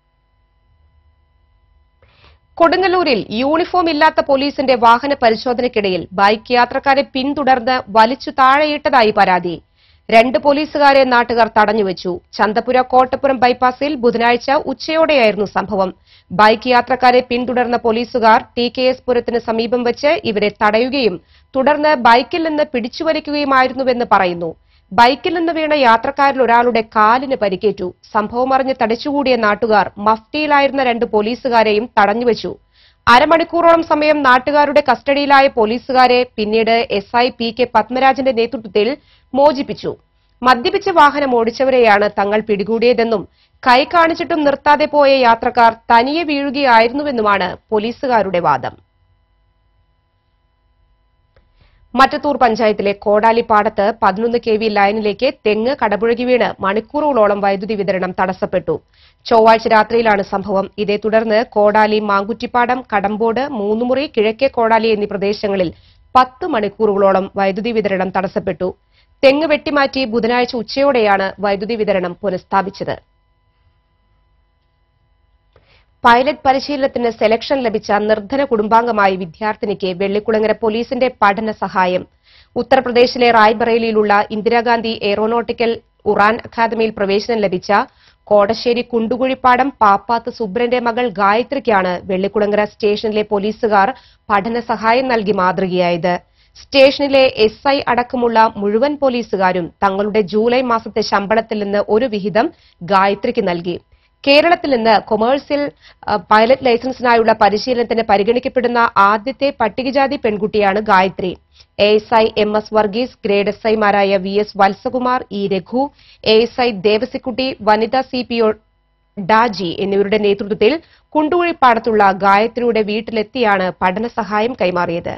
കൊടുങ്ങല്ലൂരിൽ യൂണിഫോം ഇല്ലാത്ത പോലീസിന്റെ വാഹന പരിശോധനയ്ക്കിടയിൽ ബൈക്ക് യാത്രക്കാരെ പിന്തുടർന്ന് വലിച്ചു താഴെയിട്ടതായി പരാതി രണ്ട് പോലീസുകാരെ നാട്ടുകാർ തടഞ്ഞുവച്ചു ചന്തപുര കോട്ടപ്പുറം ബൈപ്പാസിൽ ബുധനാഴ്ച ഉച്ചയോടെയായിരുന്നു സംഭവം ബൈക്ക് യാത്രക്കാരെ പിന്തുടർന്ന പോലീസുകാർ ടി കെ എസ് പുരത്തിന് സമീപം വെച്ച് ഇവരെ തടയുകയും തുടർന്ന് ബൈക്കിൽ നിന്ന് പിടിച്ചുവലിക്കുകയുമായിരുന്നുവെന്ന് പറയുന്നു ബൈക്കിൽ നിന്ന് വീണ യാത്രക്കാരിൽ ഒരാളുടെ കാലിന് പരിക്കേറ്റു സംഭവം അറിഞ്ഞ് തടിച്ചുകൂടിയ നാട്ടുകാർ മഫ്റ്റിയിലായിരുന്ന രണ്ട് പോലീസുകാരെയും തടഞ്ഞുവച്ചു അരമണിക്കൂറോളം സമയം നാട്ടുകാരുടെ കസ്റ്റഡിയിലായ പോലീസുകാരെ പിന്നീട് എസ് ഐ പി കെ പത്മരാജന്റെ നേതൃത്വത്തിൽ മോചിപ്പിച്ചു മദ്യപിച്ച വാഹനം ഓടിച്ചവരെയാണ് തങ്ങൾ പിടികൂടിയതെന്നും കൈ കാണിച്ചിട്ടും നിർത്താതെ പോയ യാത്രക്കാർ തനിയെ വീഴുകയായിരുന്നുവെന്നുമാണ് പോലീസുകാരുടെ വാദം മറ്റത്തൂർ പഞ്ചായത്തിലെ കോടാലിപ്പാടത്ത് പതിനൊന്ന് കെ വി ലൈനിലേക്ക് തെങ്ങ് കടപുഴകി വീണ് മണിക്കൂറുകളോളം വൈദ്യുതി വിതരണം തടസ്സപ്പെട്ടു ചൊവ്വാഴ്ച രാത്രിയിലാണ് സംഭവം ഇതേ തുടർന്ന് കോടാലി മാങ്കുറ്റിപ്പാടം കടമ്പോട് മൂന്നുമുറി കിഴക്കേ കോടാലി എന്നീ പ്രദേശങ്ങളിൽ പത്ത് മണിക്കൂറുകളോളം വൈദ്യുതി വിതരണം തടസ്സപ്പെട്ടു തെങ്ങ് വെട്ടിമാറ്റി ബുധനാഴ്ച ഉച്ചയോടെയാണ് വൈദ്യുതി വിതരണം പുനഃസ്ഥാപിച്ചത് പൈലറ്റ് പരിശീലനത്തിന് സെലക്ഷൻ ലഭിച്ച നിർധന കുടുംബാംഗമായി വിദ്യാർത്ഥിനിക്ക് വെള്ളിക്കുളങ്ങര പോലീസിന്റെ പഠന സഹായം ഉത്തർപ്രദേശിലെ റായ്ബറേലിയിലുള്ള ഇന്ദിരാഗാന്ധി എയ്റോനോട്ടിക്കൽ ഉറാൻ അക്കാദമിയിൽ പ്രവേശനം ലഭിച്ച കോടശ്ശേരി കുണ്ടുകുഴിപ്പാടം പാപ്പാത്ത് സുബ്രന്റെ മകൾ ഗായത്രിക്കാണ് വെള്ളിക്കുളങ്ങര സ്റ്റേഷനിലെ പോലീസുകാർ പഠന സഹായം നൽകി മാതൃകയായത് സ്റ്റേഷനിലെ എസ് ഐ അടക്കമുള്ള മുഴുവൻ പോലീസുകാരും തങ്ങളുടെ ജൂലൈ മാസത്തെ ശമ്പളത്തിൽ നിന്ന് ഒരു വിഹിതം ഗായത്രിക്ക് നൽകി കേരളത്തിൽ നിന്ന് കൊമേഴ്സ്യൽ അഹ്, പൈലറ്റ് ലൈസൻസിനായുള്ള പരിശീലനത്തിന് പരിഗണിക്കപ്പെടുന്ന ആദ്യത്തെ പട്ടികജാതി പെൺകുട്ടിയാണ് Gayathri A S I M S Varghese grade S ഐമാരായ V S Valsakumar E Raghu A S I Devasikutty വനിതാ സി പി ഒ ഡാജി എന്നിവരുടെ നേതൃത്വത്തിൽ കുണ്ടുകുഴിപ്പാടത്തുള്ള ഗായത്രിയുടെ വീട്ടിലെത്തിയാണ് പഠനസഹായം കൈമാറിയത്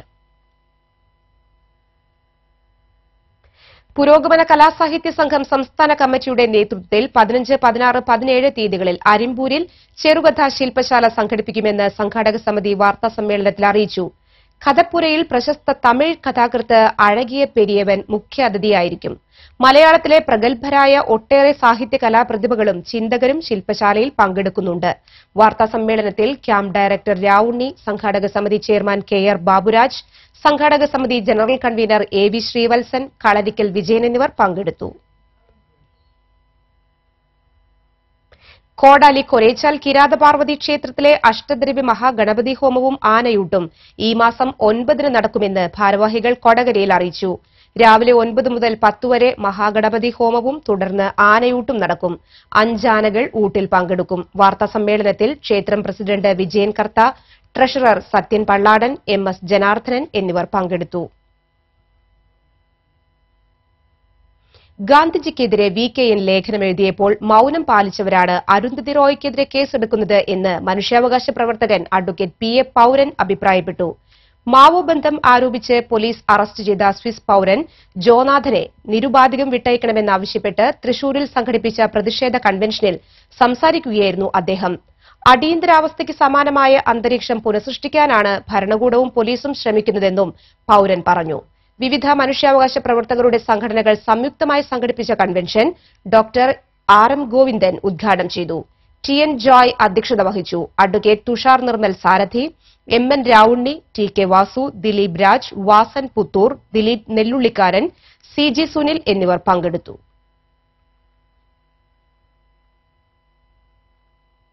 പുരോഗമന കലാസാഹിത്യ സംഘം സംസ്ഥാന കമ്മിറ്റിയുടെ നേതൃത്വത്തിൽ പതിനഞ്ച് പതിനാറ് പതിനേഴ് തീയതികളിൽ അരിമ്പൂരിൽ ചെറുകഥാ ശില്പശാല സംഘടിപ്പിക്കുമെന്ന് സംഘാടക സമിതി വാർത്താ സമ്മേളനത്തിൽ അറിയിച്ചു കഥപ്പുരയിൽ പ്രശസ്ത തമിഴ് കഥാകൃത്ത് അഴകിയ പെരിയവൻ മുഖ്യ അതിഥിയായിരിക്കും മലയാളത്തിലെ പ്രഗത്ഭരായ ഒട്ടേറെ സാഹിത്യ കലാപ്രതിഭകളും ചിന്തകരും ശില്പശാലയിൽ പങ്കെടുക്കുന്നുണ്ട് വാർത്താ സമ്മേളനത്തിൽ ക്യാമ്പ് ഡയറക്ടർ രാവുണ്ണി സംഘാടക സമിതി ചെയർമാൻ കെ ആർ ബാബുരാജ് സംഘാടക സമിതി general convener A V Sreevalsan Kalarikkal Vijayan എന്നിവർ പങ്കെടുത്തു കോടാലി കൊരേച്ചാൽ കിരാതപാർവതി ക്ഷേത്രത്തിലെ അഷ്ടദ്രവ്യ മഹാഗണപതി ഹോമവും ആനയൂട്ടും ഈ മാസം ഒൻപതിന് നടക്കുമെന്ന് ഭാരവാഹികൾ കൊടകരയിൽ അറിയിച്ചു രാവിലെ ഒൻപത് മുതൽ പത്ത് വരെ മഹാഗണപതി ഹോമവും തുടർന്ന് ആനയൂട്ടും നടക്കും അഞ്ചാനകൾ ഊട്ടിൽ പങ്കെടുക്കും വാർത്താ സമ്മേളനത്തിൽ ക്ഷേത്രം president Vijayan Kartha treasurer Sathyan Palladan M S Janardhanan എന്നിവർ പങ്കെടുത്തു ഗാന്ധിജിക്കെതിരെ വി കെ എൻ ലേഖനം എഴുതിയപ്പോൾ മൌനം പാലിച്ചവരാണ് അരുന്ധതി റോയ്ക്കെതിരെ കേസെടുക്കുന്നത് എന്ന് മനുഷ്യാവകാശ പ്രവർത്തകൻ അഡ്വക്കേറ്റ് പി എ പൌരൻ അഭിപ്രായപ്പെട്ടു മാവോ ബന്ധം ആരോപിച്ച് പോലീസ് അറസ്റ്റ് ചെയ്ത സ്വിസ് പൌരൻ ജോനാഥനെ നിരുപാധികം വിട്ടയക്കണമെന്നാവശ്യപ്പെട്ട് തൃശൂരിൽ സംഘടിപ്പിച്ച പ്രതിഷേധ കൺവെൻഷനിൽ സംസാരിക്കുകയായിരുന്നു അദ്ദേഹം അടിയന്തരാവസ്ഥയ്ക്ക് സമാനമായ അന്തരീക്ഷം പുനഃസൃഷ്ടിക്കാനാണ് ഭരണകൂടവും പോലീസും ശ്രമിക്കുന്നതെന്നും പൌരൻ പറഞ്ഞു വിവിധ മനുഷ്യാവകാശ പ്രവർത്തകരുടെ സംഘടനകൾ സംയുക്തമായി സംഘടിപ്പിച്ച convention doctor R M Govindan ഉദ്ഘാടനം ചെയ്തു ടി എൻ ജോയ് അധ്യക്ഷത വഹിച്ചു advocate Tushar Nirmal Sarathi M N Ravunni T K Vasu Dileep Raj Vasan Puthur Dileep Nellullikkaran C G Sunil എന്നിവർ പങ്കെടുത്തു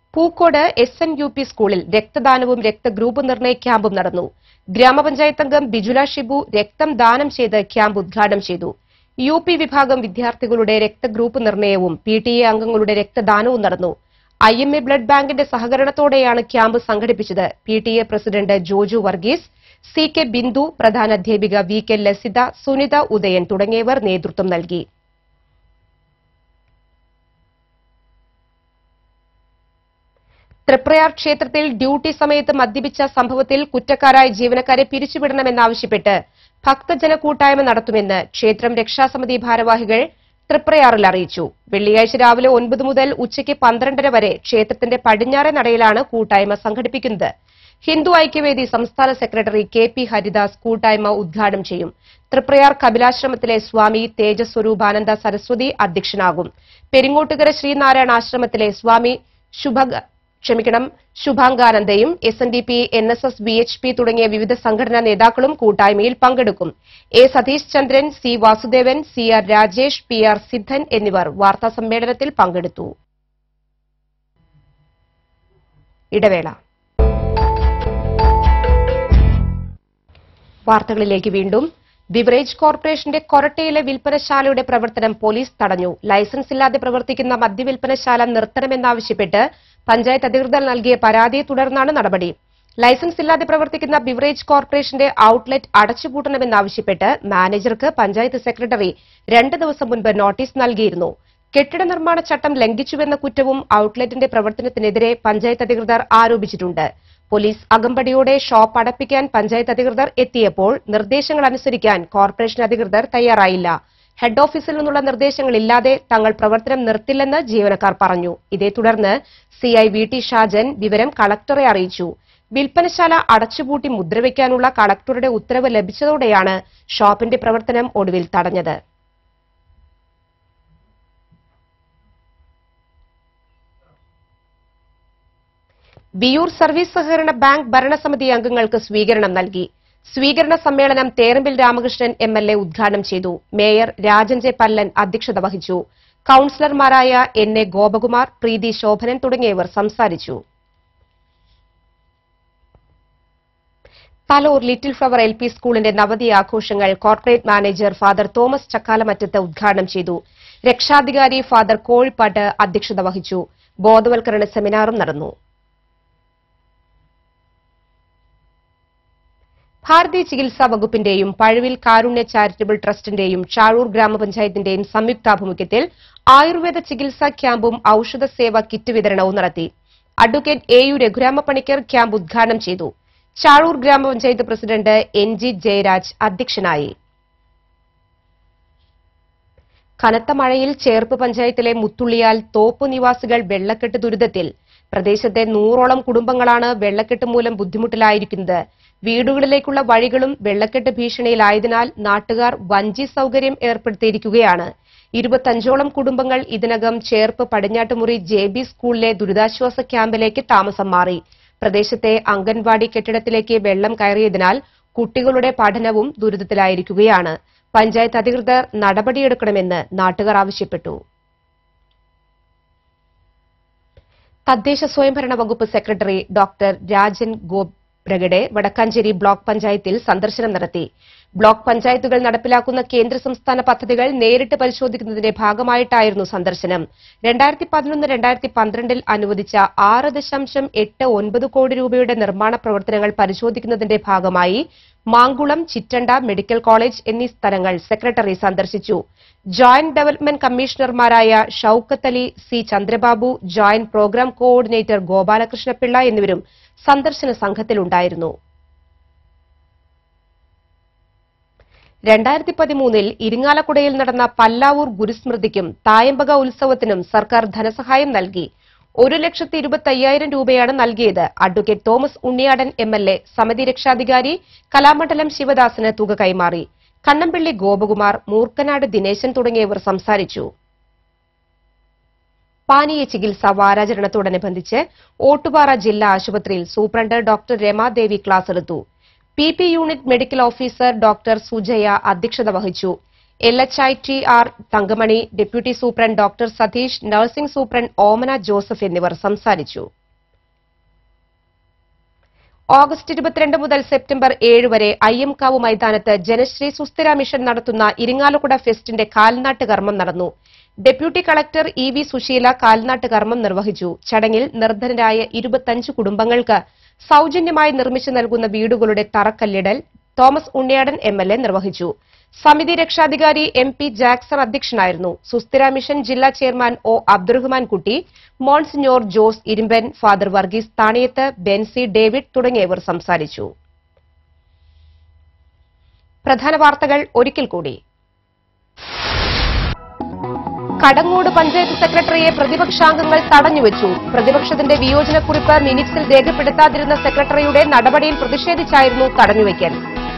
Pookode S N U P സ്കൂളിൽ രക്തദാനവും രക്തഗ്രൂപ്പ് നിർണയ ക്യാമ്പും നടന്നു ഗ്രാമപഞ്ചായത്ത് അംഗം ബിജുല ഷിബു രക്തം ദാനം ചെയ്ത് ക്യാമ്പ് ഉദ്ഘാടനം ചെയ്തു യു പി വിഭാഗം വിദ്യാർത്ഥികളുടെ രക്തഗ്രൂപ്പ് നിർണയവും പി ടി എ അംഗങ്ങളുടെ രക്തദാനവും നടന്നു ഐ എം എ ബ്ലഡ് ബാങ്കിന്റെ സഹകരണത്തോടെയാണ് ക്യാമ്പ് സംഘടിപ്പിച്ചത് P T A president Joju Varghese C K Bindu പ്രധാന അധ്യാപിക വി കെ ലസിത സുനിത ഉദയൻ തുടങ്ങിയവർ നേതൃത്വം നൽകി തൃപ്രയാർ ക്ഷേത്രത്തിൽ ഡ്യൂട്ടി സമയത്ത് മദ്യപിച്ച സംഭവത്തിൽ കുറ്റക്കാരായ ജീവനക്കാരെ പിരിച്ചുവിടണമെന്നാവശ്യപ്പെട്ട് ഭക്തജന കൂട്ടായ്മ നടത്തുമെന്ന് ക്ഷേത്രം രക്ഷാസമിതി ഭാരവാഹികൾ തൃപ്രയാറിൽ അറിയിച്ചു വെള്ളിയാഴ്ച രാവിലെ ഒൻപത് മുതൽ ഉച്ചയ്ക്ക് പന്ത്രണ്ടര വരെ ക്ഷേത്രത്തിന്റെ പടിഞ്ഞാറെ നടയിലാണ് കൂട്ടായ്മ സംഘടിപ്പിക്കുന്നത് ഹിന്ദു ഐക്യവേദി സംസ്ഥാന സെക്രട്ടറി കെ പി ഹരിദാസ് കൂട്ടായ്മ ഉദ്ഘാടനം ചെയ്യും തൃപ്രയാർ കപിലാശ്രമത്തിലെ സ്വാമി തേജസ്വരൂപാനന്ദ സരസ്വതി അധ്യക്ഷനാകും പെരിങ്ങോട്ടുകര ശ്രീനാരായണ ആശ്രമത്തിലെ സ്വാമി ശുഭ ക്ഷമിക്കണം ശുഭാംഗാനന്ദയും S N D P N S S B H P തുടങ്ങിയ വിവിധ സംഘടനാ നേതാക്കളും കൂട്ടായ്മയിൽ പങ്കെടുക്കും A Satheesh Chandran C Vasudevan C R Rajesh P R Siddhan എന്നിവർ വാർത്താസമ്മേളനത്തിൽ പങ്കെടുത്തു ഇടവേള വാർത്തകളിലേക്ക് വീണ്ടും ബിവറേജ് കോർപ്പറേഷന്റെ കൊരട്ടയിലെ വിൽപ്പനശാലയുടെ പ്രവർത്തനം പോലീസ് തടഞ്ഞു ലൈസൻസ് ഇല്ലാതെ പ്രവർത്തിക്കുന്ന മദ്യവിൽപ്പനശാല നിർത്തണമെന്നാവശ്യപ്പെട്ട് പഞ്ചായത്ത് അധികൃതർ നൽകിയ പരാതിയെ തുടർന്നാണ് നടപടി ലൈസൻസ് ഇല്ലാതെ പ്രവർത്തിക്കുന്ന ബിവറേജ് കോർപ്പറേഷന്റെ ഔട്ട്ലെറ്റ് അടച്ചുപൂട്ടണമെന്നാവശ്യപ്പെട്ട് മാനേജർക്ക് പഞ്ചായത്ത് സെക്രട്ടറി രണ്ട് ദിവസം മുൻപ് നോട്ടീസ് നൽകിയിരുന്നു കെട്ടിട നിർമ്മാണ ചട്ടം ലംഘിച്ചുവെന്ന കുറ്റവും ഔട്ട്ലെറ്റിന്റെ പ്രവർത്തനത്തിനെതിരെ പഞ്ചായത്ത് അധികൃതർ ആരോപിച്ചിട്ടുണ്ട് പോലീസ് അകമ്പടിയോടെ ഷോപ്പ് അടപ്പിക്കാൻ പഞ്ചായത്ത് അധികൃതർ എത്തിയപ്പോൾ നിർദ്ദേശങ്ങൾ അനുസരിക്കാൻ കോർപ്പറേഷൻ അധികൃതർ തയ്യാറായില്ല ഹെഡ് ഓഫീസിൽ നിന്നുള്ള നിർദ്ദേശങ്ങളില്ലാതെ തങ്ങൾ പ്രവർത്തനം നിർത്തില്ലെന്ന് ജീവനക്കാർ പറഞ്ഞു ഇതേ തുടർന്ന് സിഐ വി ടി ഷാജൻ വിവരം കളക്ടറെ അറിയിച്ചു വിൽപ്പനശാല അടച്ചുപൂട്ടി മുദ്രവയ്ക്കാനുള്ള കളക്ടറുടെ ഉത്തരവ് ലഭിച്ചതോടെയാണ് ഷോപ്പിന്റെ പ്രവർത്തനം ഒടുവിൽ തടഞ്ഞത് വിയൂർ സർവീസ് സഹകരണ ബാങ്ക് ഭരണസമിതി അംഗങ്ങൾക്ക് സ്വീകരണം നൽകി സ്വീകരണ സമ്മേളനം Therambil Ramakrishnan M L A ഉദ്ഘാടനം ചെയ്തു മേയർ രാജൻ ജെ പല്ലൻ അധ്യക്ഷത വഹിച്ചു കൌൺസിലർമാരായ എൻ എ ഗോപകുമാർ പ്രീതി ശോഭനൻ തുടങ്ങിയവർ സംസാരിച്ചു Thalore little flower L P സ്കൂളിന്റെ നവതി ആഘോഷങ്ങൾ corporate manager father Thomas Chakkalamattath ഉദ്ഘാടനം ചെയ്തു രക്ഷാധികാരി ഫാദർ കോഴിപ്പാട്ട് അധ്യക്ഷത വഹിച്ചു ബോധവൽക്കരണ സെമിനാറും നടന്നു ഭാരതീയ ചികിത്സാ വകുപ്പിന്റെയും പഴുവിൽ കാരുണ്യ ചാരിറ്റബിൾ ട്രസ്റ്റിന്റെയും ചാഴൂർ ഗ്രാമപഞ്ചായത്തിന്റെയും സംയുക്താഭിമുഖ്യത്തിൽ ആയുർവേദ ചികിത്സാ ക്യാമ്പും ഔഷധ സേവ കിറ്റ് വിതരണവും നടത്തി advocate A U Raghurama Panicker camp ഉദ്ഘാടനം ചെയ്തു ചാഴൂർ ഗ്രാമപഞ്ചായത്ത് പ്രസിഡന്റ് എൻ ജി ജയരാജ് അധ്യക്ഷനായി കനത്ത മഴയിൽ ചേർപ്പ് പഞ്ചായത്തിലെ മുത്തുള്ളിയാൽ തോപ്പ് നിവാസികൾ വെള്ളക്കെട്ട് ദുരിതത്തിൽ പ്രദേശത്തെ നൂറോളം കുടുംബങ്ങളാണ് വെള്ളക്കെട്ട് മൂലം ബുദ്ധിമുട്ടിലായിരിക്കുന്നത് വീടുകളിലേക്കുള്ള വഴികളും വെള്ളക്കെട്ട് ഭീഷണിയിലായതിനാൽ നാട്ടുകാർ വഞ്ചി സൌകര്യം ഏർപ്പെടുത്തിയിരിക്കുകയാണ് ഇരുപത്തഞ്ചോളം കുടുംബങ്ങൾ ഇതിനകം ചേർപ്പ് പടിഞ്ഞാട്ടുമുറി ജെ ബി സ്കൂളിലെ ദുരിതാശ്വാസ ക്യാമ്പിലേക്ക് താമസം മാറി പ്രദേശത്തെ അംഗൻവാടി കെട്ടിടത്തിലേക്ക് വെള്ളം കയറിയതിനാൽ കുട്ടികളുടെ പഠനവും ദുരിതത്തിലായിരിക്കുകയാണ് പഞ്ചായത്ത് അധികൃതർ നടപടിയെടുക്കണമെന്ന് നാട്ടുകാർ ആവശ്യപ്പെട്ടു തദ്ദേശ സ്വയംഭരണ വകുപ്പ് secretary doctor Rajan Khobragade Vadakkanchery block പഞ്ചായത്തിൽ സന്ദർശനം നടത്തി ബ്ലോക്ക് പഞ്ചായത്തുകൾ നടപ്പിലാക്കുന്ന കേന്ദ്ര സംസ്ഥാന പദ്ധതികൾ നേരിട്ട് പരിശോധിക്കുന്നതിന്റെ ഭാഗമായിട്ടായിരുന്നു സന്ദർശനം രണ്ടായിരത്തി പതിനൊന്ന് രണ്ടായിരത്തി പന്ത്രണ്ടിൽ അനുവദിച്ച ആറ് ദശാംശം എട്ട് ഒൻപത് കോടി രൂപയുടെ നിർമ്മാണ പ്രവർത്തനങ്ങൾ പരിശോധിക്കുന്നതിന്റെ ഭാഗമായി മാങ്കുളം ചിറ്റണ്ട മെഡിക്കൽ കോളേജ് എന്നീ സ്ഥലങ്ങൾ സെക്രട്ടറി സന്ദർശിച്ചു ജോയിന്റ് ഡെവലപ്മെന്റ് കമ്മീഷണർമാരായ Shoukath Ali C Chandrababu joint programme coordinator Gopalakrishnapillai എന്നിവരും സന്ദർശന സംഘത്തിലുണ്ടായിരുന്നു രണ്ടായിരത്തി പതിമൂന്നിൽ ഇരിങ്ങാലക്കുടയിൽ നടന്ന പല്ലാവൂർ ഗുരുസ്മൃതിക്കും തായമ്പക ഉത്സവത്തിനും സർക്കാർ ധനസഹായം നൽകി ഒരു ലക്ഷത്തി ഇരുപത്തി അയ്യായിരം രൂപയാണ് നൽകിയത് advocate Thomas Unniyadan M L A സമിതി രക്ഷാധികാരി കലാമണ്ഡലം ശിവദാസന് തുക കൈമാറി കണ്ണമ്പള്ളി ഗോപകുമാർ മൂർക്കനാട് ദിനേശൻ തുടങ്ങിയവർ സംസാരിച്ചു പാനീയ ചികിത്സ വാരാചരണത്തോടനുബന്ധിച്ച് ഓട്ടുപാറ ജില്ലാ ആശുപത്രിയിൽ സൂപ്രണ്ട് ഡോക്ടർ രമാദേവി ക്ലാസ് എടുത്തു P P unit medical officer doctor Sujaya അധ്യക്ഷത വഹിച്ചു L H I T R Thankamani deputy superintendent doctor Satheesh nursing superintendent Omana Joseph എന്നിവർ സംസാരിച്ചു ഓഗസ്റ്റ് ഇരുപത്തിരണ്ട് മുതൽ സെപ്റ്റംബർ ഏഴ് വരെ അയ്യംകാവ് മൈതാനത്ത് ജനശ്രീ സുസ്ഥിര മിഷൻ നടത്തുന്ന ഇരിങ്ങാലക്കുട ഫെസ്റ്റിന്റെ കാൽനാട്ട് കർമ്മം നടന്നു deputy collector E V Susheela കാൽനാട്ട് കർമ്മം നിർവഹിച്ചു ചടങ്ങിൽ നിർധനരായ ഇരുപത്തഞ്ച് കുടുംബങ്ങൾക്ക് സൌജന്യമായി നിർമ്മിച്ചു നൽകുന്ന വീടുകളുടെ തറക്കല്ലിടൽ Thomas Unniyadan M L A നിർവഹിച്ചു സമിതി രക്ഷാധികാരി എം പി ജാക്സൺ അധ്യക്ഷനായിരുന്നു സുസ്ഥിര മിഷൻ ജില്ലാ chairman O Abdurahman Kutty monsignor Jose Irumban father Varghese Thaniyath Benzy David തുടങ്ങിയവർ സംസാരിച്ചു പ്രധാന വാർത്തകൾ ഒരിക്കൽ കൂടി കടങ്ങോട് പഞ്ചായത്ത് സെക്രട്ടറിയെ പ്രതിപക്ഷാംഗങ്ങൾ തടഞ്ഞുവച്ചു പ്രതിപക്ഷത്തിന്റെ വിയോജനക്കുറിപ്പ് മിനിറ്റ്സിൽ രേഖപ്പെടുത്താതിരുന്ന സെക്രട്ടറിയുടെ നടപടിയിൽ പ്രതിഷേധിച്ചായിരുന്നു തടഞ്ഞുവയ്ക്കൽ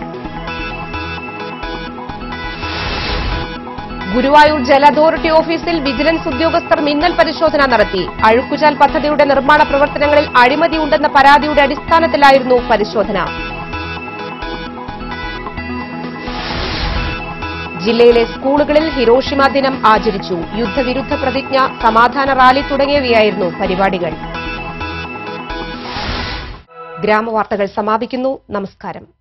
ഗുരുവായൂർ ജല അതോറിറ്റി ഓഫീസിൽ വിജിലൻസ് ഉദ്യോഗസ്ഥർ മിന്നൽ പരിശോധന നടത്തി അഴുക്കുചാൽ പദ്ധതിയുടെ നിർമ്മാണ പ്രവർത്തനങ്ങളിൽ അഴിമതിയുണ്ടെന്ന പരാതിയുടെ അടിസ്ഥാനത്തിലായിരുന്നു പരിശോധന ജില്ലയിലെ സ്കൂളുകളിൽ ഹിരോഷിമ ദിനം ആചരിച്ചു യുദ്ധവിരുദ്ധ പ്രതിജ്ഞ സമാധാന റാലി തുടങ്ങിയവയായിരുന്നു പരിപാടികൾ ഗ്രാമവാർത്തകൾ സമാപിക്കുന്നു നമസ്കാരം